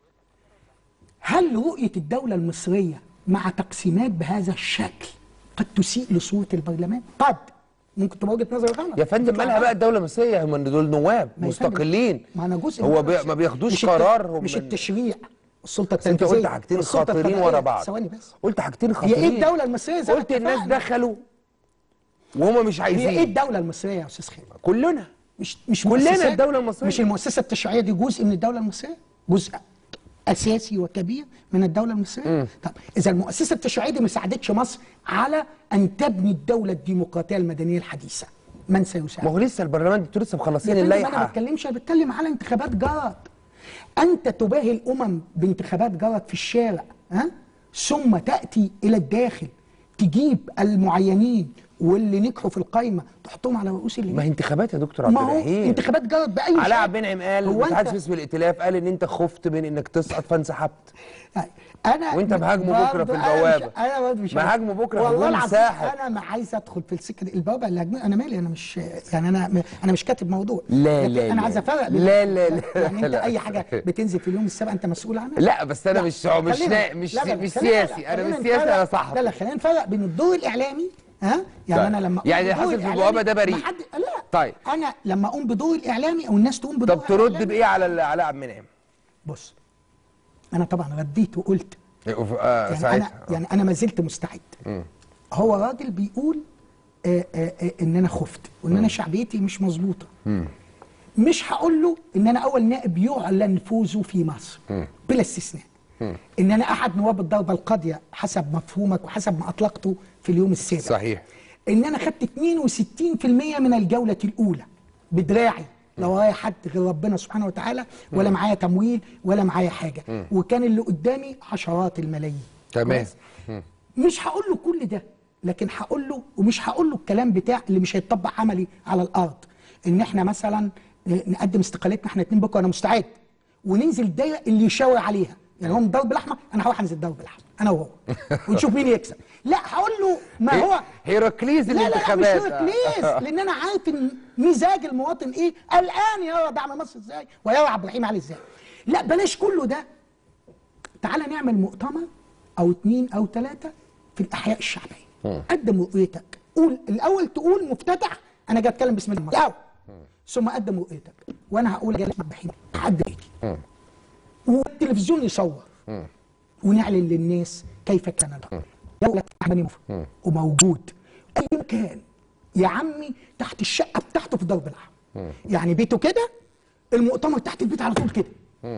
هل رؤية الدولة المصرية مع تقسيمات بهذا الشكل قد تسيء لصورة البرلمان قد ممكن تبقى وجهة نظر غلط يا فندم تطلع مالها بقى غلط. الدوله المصريه هم دول نواب ما يا فندم، مستقلين ما انا جزء هو من بي الرئاسة. ما بياخدوش مش الت- قرار هم مش من- التشريع السلطه بس انت التنفيذيه قلت حاجتين السلطة خطيرين القضائية. ورا بعض ثواني بس قلت حاجتين هي خطيرين ايه الدوله المصريه زي ما قلت الناس اتفقنا؟ دخلوا وهم مش هي ايه عايزين الدوله المصريه يا استاذ خالد كلنا مش مش كلنا مؤسسات- الدولة المصرية. مش المؤسسه التشريعيه دي جزء من الدوله المصريه جزء اساسي وكبير من الدوله المصريه طب اذا المؤسسه التشريعيه دي ما ساعدتش مصر على ان تبني الدوله الديمقراطيه المدنيه الحديثه من سيساعد ما هو لسه البرلمان انتوا لسه مخلصين يا فندم انا ما اللائحه بتكلمش انا بتكلم على انتخابات جرت انت تباهي الامم بانتخابات جرت في الشارع ها ثم تاتي الى الداخل تجيب المعينين واللي نجحوا في القايمه تحطهم على رؤوس اللي ما هي انتخابات يا دكتور عبد ما هو الرحيم انتخابات جرت باي علاء شكل. عبد المنعم قال هو متحدث انت باسم الائتلاف قال ان انت خفت من انك تسقط فانسحبت انا وانت مهاجمه بكرة في برضه أنا البوابة. مش- انا برضه مش مهاجمه بكرة في والله هجوم العظيم ساحر. انا ما عايز ادخل في السكه دي البوابه اللي هجمه انا مالي انا مش يعني انا انا مش كاتب موضوع لا، لكن لا، انا لا. عايز افرق بين- لا، لا، لا، يعني انت لا. اي حاجه بتنزل في اليوم السابع انت مسؤول عنها لا بس انا مش مش خلينا- مش لا، لا، مش خلينا- لا، سياسي انا خلينا مش سياسي نفرق- انا صحفي لا لا خلينا نفرق بين الدور الاعلامي ها يعني طيب. انا لما أقوم يعني اللي بدور حصل في الإعلامي- البوابة ده بريء. ما حد لا طيب. انا لما اقوم بدور الاعلامي او الناس تقوم بدور طب ترد الإعلامي- بايه على ال- علاء عبد المنعم بص انا طبعا رديت وقلت آه، يعني ساعتها انا يعني انا ما زلت مستعد هو راجل بيقول آه آه آه ان انا خفت وان انا شعبيتي مش مظبوطه مش هقول له ان انا اول نائب يعلن فوزه في مصر بلا استثناء ان انا احد نواب الضربه القاضيه حسب مفهومك وحسب ما اطلقته في اليوم السابع صحيح ان انا خدت 62% من الجوله الاولى بدراعي لا ورايا حد غير ربنا سبحانه وتعالى ولا معايا تمويل ولا معايا حاجه وكان اللي قدامي عشرات الملايين تمام. كويس؟ مش هقول له كل ده لكن هقول له ومش هقول له الكلام بتاع اللي مش هيتطبق عملي على الارض ان احنا مثلا نقدم استقالتنا احنا اتنين بكره انا مستعد وننزل الدايره اللي يشاور عليها يعني هو من ضرب الاحمر انا هروح انزل ضرب الاحمر انا وهو ونشوف مين يكسب لا هقول له ما هو هيراكليز لا لا لا مش الانتخابات هيركليز لان انا عارف ان مزاج المواطن ايه الان يرى دعم مصر ازاي ويرى عبد الرحيم علي ازاي لا بلاش كله ده تعالى نعمل مؤتمر او اتنين او ثلاثه في الاحياء الشعبيه قدم رؤيتك قول الاول تقول مفتتح انا جاي اتكلم بسم الله الأول. ثم قدم رؤيتك وانا هقول جاي بحين حد بيتي والتلفزيون يصور ونعلن للناس كيف كان الامر دولة عملي مف- وموجود اي مكان يا عمي تحت الشقه بتاعته في ضرب العام يعني بيته كده المؤتمر تحت البيت على طول كده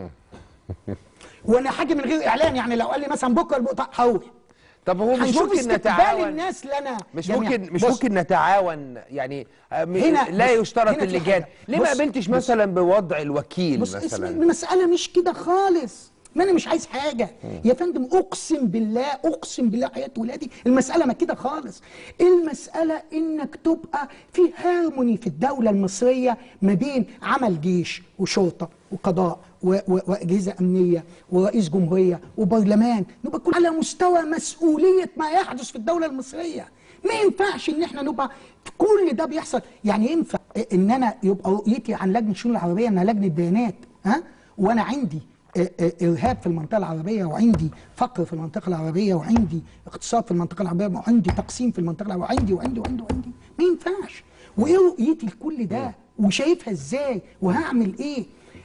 وانا حاجه من غير اعلان يعني لو قال لي مثلا بكره المؤتمر هروح طب هو مش هنشوف ممكن استقبال نتعاون الناس لنا مش جميعاً. ممكن مش بص، ممكن نتعاون يعني آه، م- هنا- لا بص، يشترط هنا في اللجان حاجة. ليه ما بص، قابلتش بص. مثلا بوضع الوكيل بص اسم مثلا المسألة مش كده خالص ما انا مش عايز حاجة يا فندم اقسم بالله اقسم بالله حياة ولادي المسألة ما كده خالص المسألة انك تبقى في هارموني في الدولة المصرية ما بين عمل جيش وشرطة وقضاء و- و- واجهزة امنية ورئيس جمهورية وبرلمان نبقى كل على مستوى مسؤولية ما يحدث في الدولة المصرية ما ينفعش ان احنا نبقى كل ده بيحصل يعني ينفع ان انا يبقى رؤيتي عن لجنه الشؤون العربيه انها لجنه بيانات ها وانا عندي اه، اه، ارهاب في المنطقه العربيه وعندي فقر في المنطقه العربيه وعندي اقتصاد في المنطقه العربيه وعندي تقسيم في المنطقه العربيه وعندي وعندي وعندي وعندي ما ينفعش وايه رؤيتي لكل ده وشايفها ازاي وهعمل ايه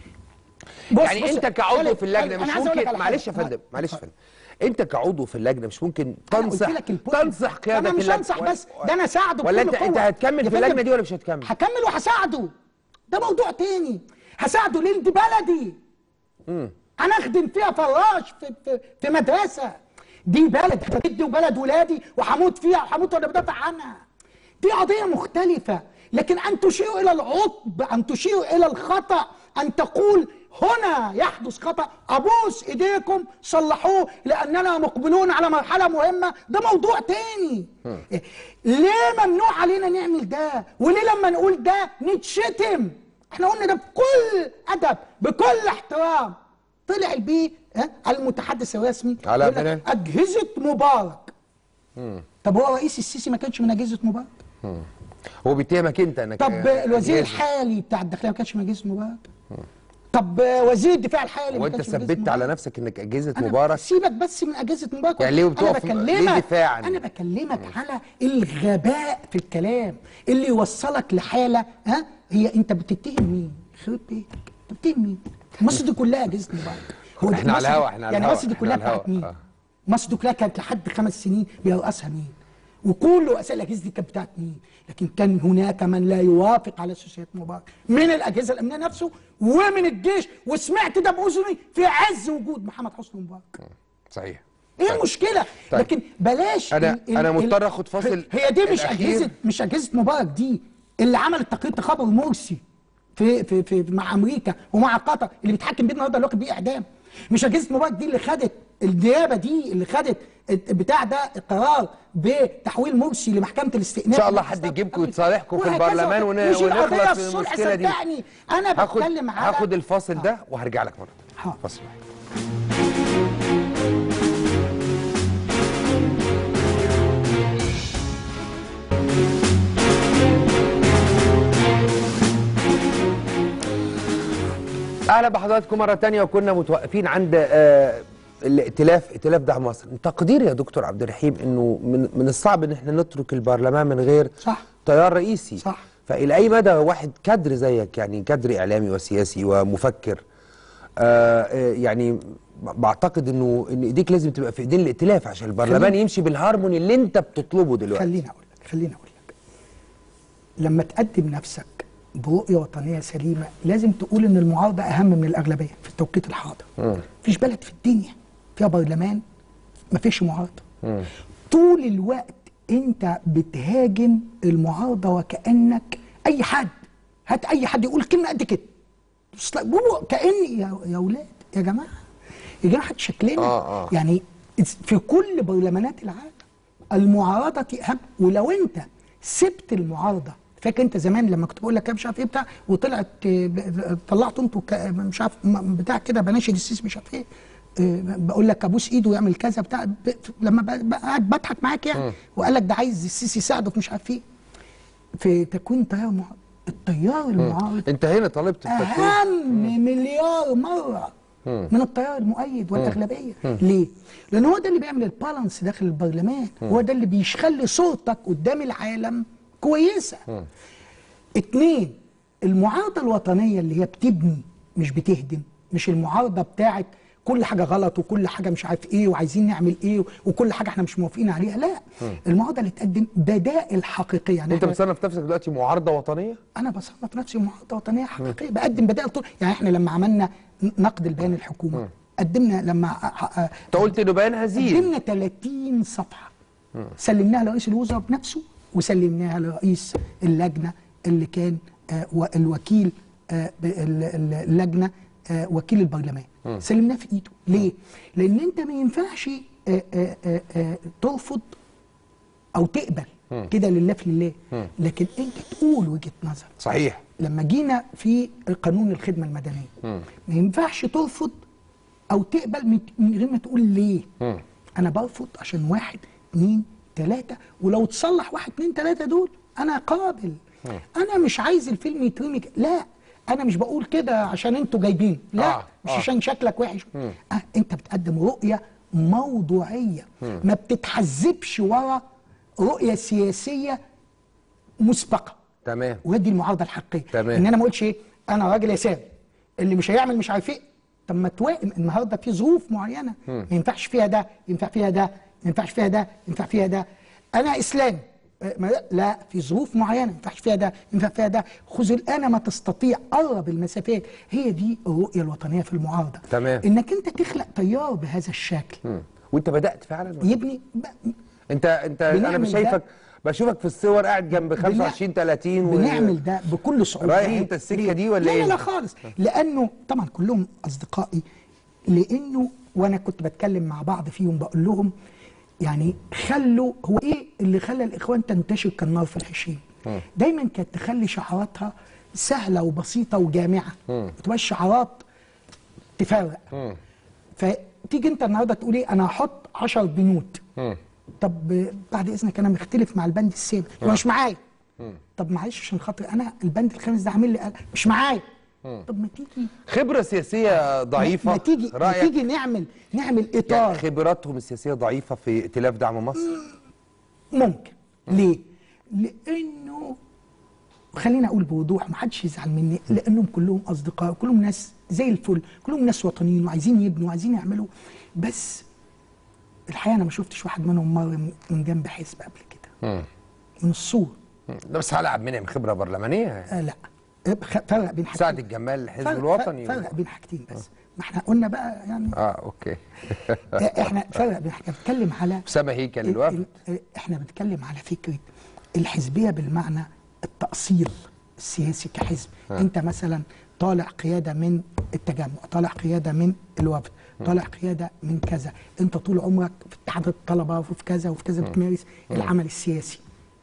بص يعني بص، انت كعضو خالد، في اللجنه خالد، مش أنا عايز أقول لك ممكن على معلش يا حاجة. فندم معلش يا اتفضل. فندم انت كعضو في اللجنه مش ممكن أنا قلت تنصح لك البوينت. تنصح قياده انا مش اللجنه هنصح ولا- بس ده انا اساعده ولا بكل انت انت قوة. هتكمل يا في اللجنه فندم، دي ولا مش هتكمل هكمل وهساعده ده موضوع تاني هساعده ليه دي بلدي انا اخدم فيها فراش في, في, في مدرسه دي بلد بلدي وبلد ولادي وهموت فيها وهموت وانا بدافع عنها دي قضيه مختلفه لكن ان تشير الى العطب ان تشير الى الخطا ان تقول هنا يحدث خطا ابوس ايديكم صلحوه لاننا مقبلون على مرحله مهمه ده موضوع تاني ليه ممنوع علينا نعمل ده وليه لما نقول ده نتشتم احنا قلنا ده بكل ادب بكل احترام طلع بيه ها المتحدث الرسمي على يقول لك بنان. اجهزه مبارك طب هو رئيس السيسي ما كانش من اجهزه مبارك هو بيتهمك انت انك طب آه، الوزير أجهزة. الحالي بتاع الداخليه ما كانش من اجهزه مبارك طب وزير الدفاع الحالي ما وانت كانش من أجهزة ثبت على مبارك. نفسك انك اجهزه أنا مبارك سيبك بس من اجهزه مبارك يعني ليه انا بتقف- ليه بكلمك دفاعاً؟ انا بكلمك على الغباء في الكلام اللي يوصلك لحاله ها هي انت بتتهم مين؟ خرب بيتك انت بتتهم مين؟ مصر دي كلها اجهزه مبارك هو دي إحنا على مصر دي- الهوا، إحنا على يعني الهوا، مصر دي إحنا كلها على الهوا، بتاعت مين؟ آه. مصر دي كلها كانت لحد خمس سنين بيرأسها مين؟ وكل رؤساء الاجهزه دي كانت بتاعت مين؟ لكن كان هناك من لا يوافق على سياسه مبارك من الاجهزه الامنيه نفسه ومن الجيش وسمعت ده باذني في عز وجود محمد حسني مبارك صحيح ايه المشكله طيب. لكن بلاش أنا- أنا مضطر آخد فاصل هي دي مش الأخير. اجهزه مش اجهزه مبارك دي اللي عملت تقرير تخابر مرسي في في في مع امريكا ومع قطر اللي بيتحكم بيه النهارده اللي واخد بيه اعدام مش اجهزه مبارك دي اللي خدت النيابه دي اللي خدت بتاع ده قرار بتحويل مرسي لمحكمه الاستئناف إن شاء الله حد يجيبكم ويتصالحكم في وهكذا. البرلمان ون- مش القضية ونخلص من الصلح، المشكلة دي. صدقني انا هاخد بتكلم على هاخد الفاصل ده وهرجع لك مره حاضر. فاصل اهلا بحضراتكم مره تانية وكنا متوقفين عند آه، الائتلاف ائتلاف دعم مصر تقدير يا دكتور عبد الرحيم انه من من الصعب ان احنا نترك البرلمان من غير صح. تيار رئيسي صح. فالى اي مدى واحد كادر زيك يعني كادر اعلامي وسياسي ومفكر آه آه، يعني بعتقد انه ان ايديك لازم تبقى في ايدين الائتلاف عشان البرلمان خليني- يمشي بالهارموني اللي انت بتطلبه دلوقتي خليني اقول لك خليني اقول لك لما تقدم نفسك برؤيه وطنيه سليمه لازم تقول ان المعارضه اهم من الاغلبيه في التوقيت الحاضر مفيش بلد في الدنيا فيها برلمان مفيش معارضه طول الوقت انت بتهاجم المعارضه وكانك اي حد هات اي حد يقول كلمه قد كده بس لا، هو كاني يا يا اولاد يا جماعه يا جماعه حد شكلنا آه، آه. يعني في كل برلمانات العالم المعارضه اهم ولو انت سبت المعارضه فاكر انت زمان لما كنت بقول لك مش عارف ايه بتاع وطلعت آه، ب- طلعتوا انتوا ك- مش عارف م- بتاع كده بناشد السيسي مش عارف ايه آه، بقول لك ابوس ايده ويعمل كذا بتاع ب- لما ب- ب- قاعد بضحك معاك يعني وقال لك ده عايز السيسي يساعده في مش عارف ايه في تكوين تيار معارض التيار المعارض انت هنا طالبت التكوين اهم مليار مره من التيار المؤيد والاغلبيه ليه لان هو ده اللي بيعمل البالانس داخل البرلمان هو ده اللي بيخلي صورتك قدام العالم كويسه اتنين المعارضه الوطنيه اللي هي بتبني مش بتهدم مش المعارضه بتاعت كل حاجه غلط وكل حاجه مش عارف ايه وعايزين نعمل ايه وكل حاجه احنا مش موافقين عليها لا المعارضه اللي تقدم بدائل حقيقيه يعني انت إحنا- بتصنف نفسك دلوقتي معارضه وطنيه انا بصنف نفسي معارضه وطنيه حقيقيه بقدم بدائل طول يعني احنا لما عملنا نقد البيان الحكومه قدمنا لما ع- ع- انت قلت انه بيان هزيل قدمنا 30 صفحه سلمناها لرئيس الوزراء بنفسه وسلمناها لرئيس اللجنه اللي كان آه، و- الوكيل آه، ب- ال- ال- اللجنه آه، وكيل البرلمان سلمناه في ايده ليه؟ لان انت ما ينفعش آه، آه، آه، آه، ترفض او تقبل كده لله في لله لكن انت تقول وجهه نظر صحيح لما جينا في قانون الخدمه المدنيه ما ينفعش ترفض او تقبل من من غير ما تقول ليه انا برفض عشان واحد اتنين تلاته ولو تصلح واحد اتنين تلاته دول انا قابل انا مش عايز الفيلم يترمي ك- لا انا مش بقول كده عشان انتوا جايبين لا آه، مش آه. عشان شكلك وحش آه انت بتقدم رؤيه موضوعيه ما بتتحزبش ورا رؤيه سياسيه مسبقه تمام ودي المعارضه الحقيقيه تمام. ان انا ما اقولش ايه انا راجل يساري اللي مش هيعمل مش عارف ايه طب ما توائم النهارده في ظروف معينه ما ينفعش فيها ده ينفع فيها ده ما ينفعش فيها ده ينفع فيها ده انا اسلامي آه، ما لا في ظروف معينه ما ينفعش فيها ده ينفع فيها ده خذ الان ما تستطيع قرب المسافات هي دي الرؤيه الوطنيه في المعارضه تمام. انك انت تخلق تيار بهذا الشكل مم. وانت بدات فعلا ولا؟ يبني ب- انت انت انا بنعمل مش ده. شايفك بشوفك في الصور قاعد جنب 25 30 و... بنعمل ده بكل صعوبه رايح ليه؟ انت السكة ليه؟ دي ولا لا ايه؟ لا لا خالص لانه طبعا كلهم اصدقائي لانه وانا كنت بتكلم مع بعض فيهم بقول لهم يعني خلوا هو ايه اللي خلى الاخوان تنتشر كالنار في الحشيم دايما كانت تخلي شعاراتها سهله وبسيطه وجامعه ما تبقاش شعارات تفرق فتيجي انت النهارده تقول ايه انا هحط 10 بنود طب بعد اذنك انا مختلف مع البند السابق هو مش معايا طب معلش عشان خاطر انا البند الخامس ده عامل لي قلق. مش معايا طب ما تيجي خبره سياسيه ضعيفه ما تيجي ما رايك تيجي نعمل نعمل يعني اطار خبراتهم السياسيه ضعيفه في ائتلاف دعم مصر ممكن ليه؟ لانه خليني اقول بوضوح ما حدش يزعل مني لانهم كلهم اصدقاء كلهم ناس زي الفل كلهم ناس وطنيين وعايزين يبنوا وعايزين يعملوا بس الحقيقه انا ما شفتش واحد منهم مر من- من جنب حزب قبل كده من الصور ده بس على عبد المنعم خبره برلمانيه آه لا خ- فرق بين حاجتين سعد الجمال الحزب فرق- الوطني فرق بين حاجتين بس ما احنا قلنا بقى يعني اه اوكي آه، احنا فرق بين حاجتين بنتكلم على اسامه هيكل ال- الوفد ال- احنا بنتكلم على فكره الحزبيه بالمعنى التاصيل السياسي كحزب انت مثلا طالع قياده من التجمع طالع قياده من الوفد طالع قياده من كذا انت طول عمرك في اتحاد الطلبه وفي كذا وفي كذا بتمارس العمل السياسي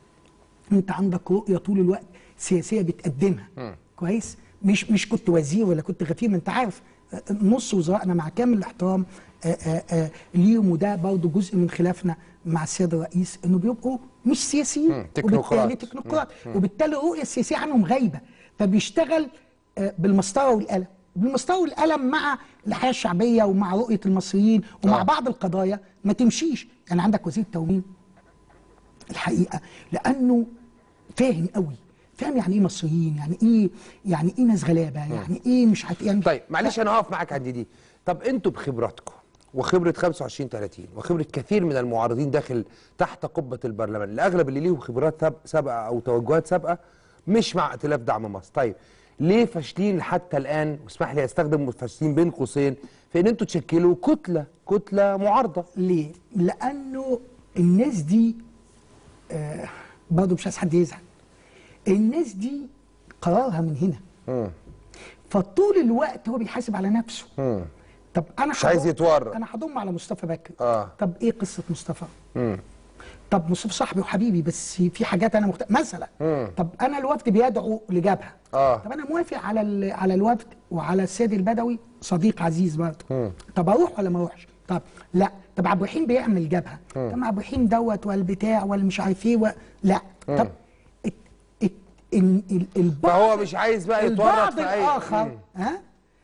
انت عندك رؤيه طول الوقت سياسيه بتقدمها كويس مش مش كنت وزير ولا كنت غفير ما انت عارف آه، نص وزرائنا مع كامل الاحترام آه، آه، آه، ليهم وده برضه جزء من خلافنا مع السيد الرئيس انه بيبقوا مش سياسيين تكنوقراط. وبالتالي تكنوقراط وبالتالي الرؤيه السياسيه عنهم غايبه فبيشتغل آه، بالمسطره والقلم بالمسطره والقلم مع الحياه الشعبيه ومع رؤيه المصريين ومع آه. بعض القضايا ما تمشيش يعني عندك وزير التموين الحقيقه لانه فاهم قوي فاهم يعني ايه مصريين يعني ايه يعني ايه ناس غلابه يعني ايه مش عارف يعني طيب معلش انا هقف معاك عند دي طب انتوا بخبراتكم وخبره 25 30 وخبره كثير من المعارضين داخل تحت قبه البرلمان الاغلب اللي ليهم خبرات ساب- سابقه او توجهات سابقه مش مع ائتلاف دعم مصر طيب ليه فاشلين حتى الان واسمح لي استخدم فاشلين بين قوسين في ان انتوا تشكلوا كتله كتله معارضه ليه؟ لانه الناس دي آه برضه مش عايز حد يزعل الناس دي قرارها من هنا فطول الوقت هو بيحاسب على نفسه طب انا مش عايز هضم- يتورط. انا هضم على مصطفى بكر آه. طب ايه قصه مصطفى طب مصطفى صاحبي وحبيبي بس في حاجات انا مخت... مثلا طب انا الوفد بيدعو لجبهه آه. طب انا موافق على ال... على الوفد وعلى السيد البدوي صديق عزيز برضه طب اروح ولا ما اروحش طب لا طب عبد الرحيم بيعمل جبهه طب عبد الرحيم دوت والبتاع والمش عارف ايه و... لا طب ات... ات... ال... ال... البعض فهو مش عايز بقى يتورط البعض في أي- الاخر مم. ها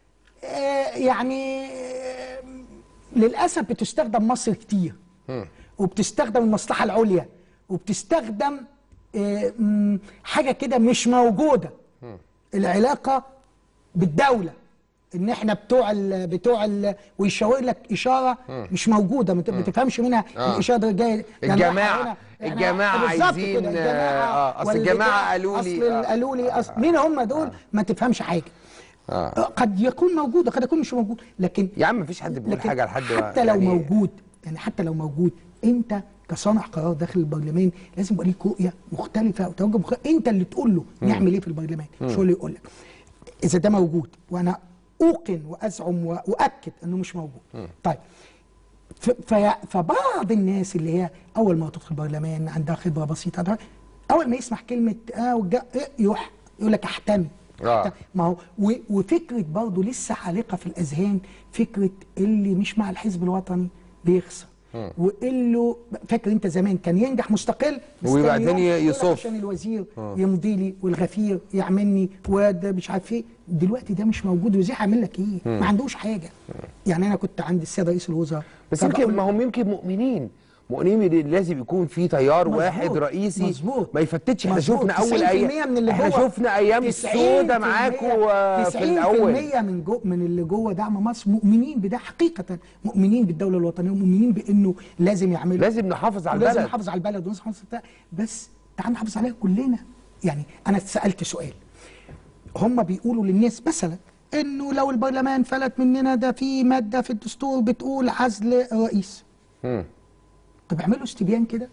آه، يعني آه، للاسف بتستخدم مصر كتير وبتستخدم المصلحه العليا وبتستخدم آه، مم، حاجه كده مش موجوده العلاقه بالدوله ان احنا بتوع ال بتوع ال ويشاور لك اشاره مش موجوده ما ت- ما تفهمش منها آه. الاشاره دي جايه الجماعة- رايحة هنا. إحنا- الجماعة بالظبط عايزين، كده، آه، آه، أصل والبتاع، الجماعة قالوا لي، اصل آه. قالوا لي اصل مين هم دول ما تفهمش حاجه آه. قد يكون موجود قد يكون مش موجود لكن يا عم مفيش حد بيقول لكن حاجه لحد حتى لو موجود يعني حتى لو موجود انت كصانع قرار داخل البرلمان لازم يبقى ليك رؤيه مختلفه وتوجه مختلف انت اللي تقول له نعمل ايه في البرلمان مش هو اللي يقول لك اذا ده موجود وانا اوقن وازعم واؤكد انه مش موجود طيب ف- في- فبعض الناس اللي هي اول ما تدخل البرلمان عندها خبره بسيطه ده اول ما يسمع كلمه اه والج- إيه، يروح يقول لك احتمي آه. ما هو و- وفكره برضه لسه عالقه في الاذهان فكره اللي مش مع الحزب الوطني بيخسر واللي فاكر انت زمان كان ينجح مستقل بس ويبقى تاني يوم الدنيا يقول لك يصف. عشان الوزير يمضي لي والغفير يعملني وده مش عارف ايه دلوقتي ده مش موجود وزير هيعمل لك ايه ما عندوش حاجه يعني انا كنت عند السيد رئيس الوزراء بس فبقول يمكن ما هم يمكن مؤمنين مؤمنين لازم يكون في تيار مظبوط، واحد رئيسي مظبوط. ما يفتتش احنا مظبوط. شفنا اول 90% ايام من اللي احنا جوه شفنا ايام 90% السودة معاكم آه، في الاول 90% من جو من اللي جوه دعم مصر مؤمنين بده حقيقه مؤمنين بالدوله الوطنيه ومؤمنين بانه لازم يعملوا لازم نحافظ على ولازم البلد نحافظ على البلد ولازم نحافظ على بس تعال نحافظ عليها كلنا يعني انا اتسالت سؤال هم بيقولوا للناس مثلا انه لو البرلمان فلت مننا ده في ماده في الدستور بتقول عزل الرئيس مم. طب اعملوا استبيان كده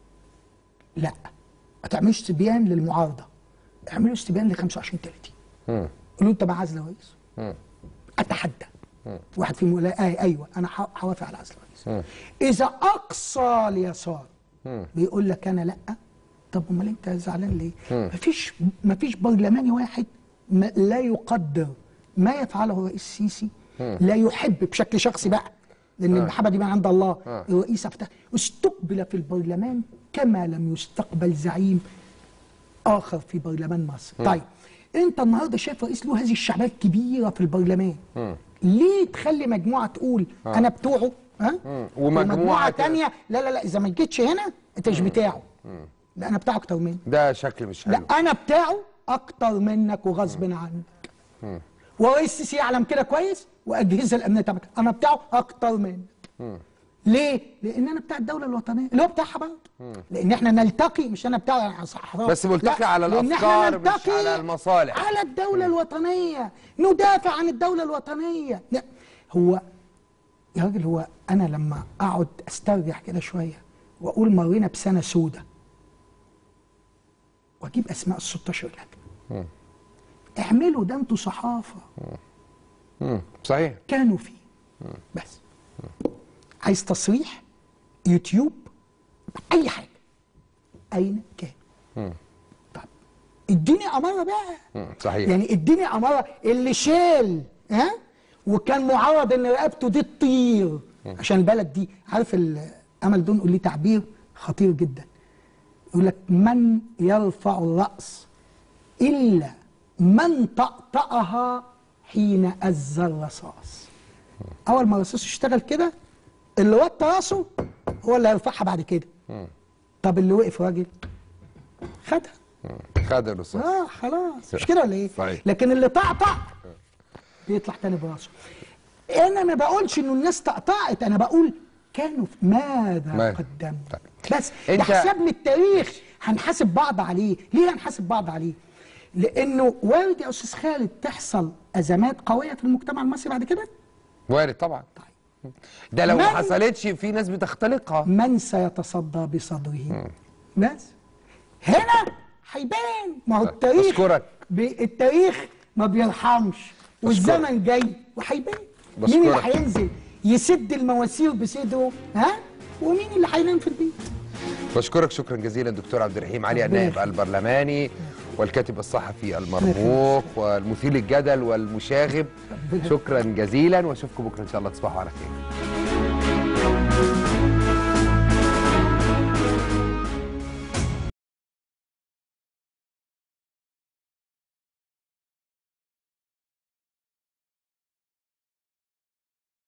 لا ما تعملوش استبيان للمعارضه اعملوا استبيان ل 25 30 مم. قولوا انت مع عزل الرئيس مم. اتحدى واحد فيهم يقول آه ايوه انا ح- هوافق على عزل الرئيس مم. اذا اقصى اليسار مم. بيقول لك انا لا طب امال انت زعلان ليه؟ مفيش مفيش برلماني واحد ما لا يقدر ما يفعله الرئيس السيسي لا يحب بشكل شخصي بقى لان المحبه دي من عند الله الرئيس افتح استقبل في البرلمان كما لم يستقبل زعيم اخر في برلمان مصر طيب انت النهارده شايف رئيس له هذه الشعبيه الكبيره في البرلمان ليه تخلي مجموعه تقول انا بتوعه ها ومجموعة تانية لا لا لا اذا ما جيتش هنا انت مش بتاعه لا انا بتاعه اكتر منك ده شكل مش حلو لا انا بتاعه اكتر منك وغصب عنك ورئيس السيسي يعلم كده كويس واجهزه الامنيه تبعك انا بتاعه اكتر منك ليه؟ لان انا بتاع الدوله الوطنيه اللي هو بتاعها برضه لان احنا نلتقي مش انا بتاع انا صحراء بس ملتقي لا، على لأن إحنا الأفكار مش نلتقي على المصالح. على الدوله الوطنيه ندافع عن الدوله الوطنيه لا هو يا راجل هو انا لما اقعد استرجع كده شويه واقول مرينا بسنه سودة واجيب اسماء ال 16 لجنه اعملوا ده انتوا صحافه مم. صحيح كانوا فيه بس عايز تصريح يوتيوب اي حاجه اين كان طب اديني اماره بقى مم. صحيح يعني اديني اماره اللي شال ها وكان معرض ان رقبته دي تطير عشان البلد دي عارف ال- امل دون يقول لي تعبير خطير جدا يقول لك من يرفع الراس الا من طأطأها حين أز الرصاص اول ما الرصاص يشتغل كده اللي وطى راسه هو اللي هيرفعها بعد كده طب اللي وقف راجل خدها خد الرصاص اه خلاص مش كده ولا ايه؟ صحيح. لكن اللي طقطق بيطلع تاني براسه انا ما بقولش انه الناس طقطقت انا بقول كانوا في ماذا ما- قدموا طيب. بس أنت- ده حسابنا التاريخ هنحاسب بعض عليه ليه هنحاسب بعض عليه لانه وارد يا استاذ خالد تحصل ازمات قويه في المجتمع المصري بعد كده وارد طبعا ده لو من- ما حصلتش في ناس بتختلقها من سيتصدى بصدره بس هنا هيبان ما هو التاريخ بشكرك. بي- التاريخ ما بيرحمش والزمن جاي وهيبان مين بشكرك. اللي هينزل يسد المواسير بصدره ها ومين اللي هينام في البيت بشكرك شكرا جزيلا دكتور عبد الرحيم علي ربنا النائب يخليك. البرلماني والكاتب الصحفي المرموق والمثير للجدل والمشاغب شكرا جزيلا واشوفكم بكره ان شاء الله تصبحوا على خير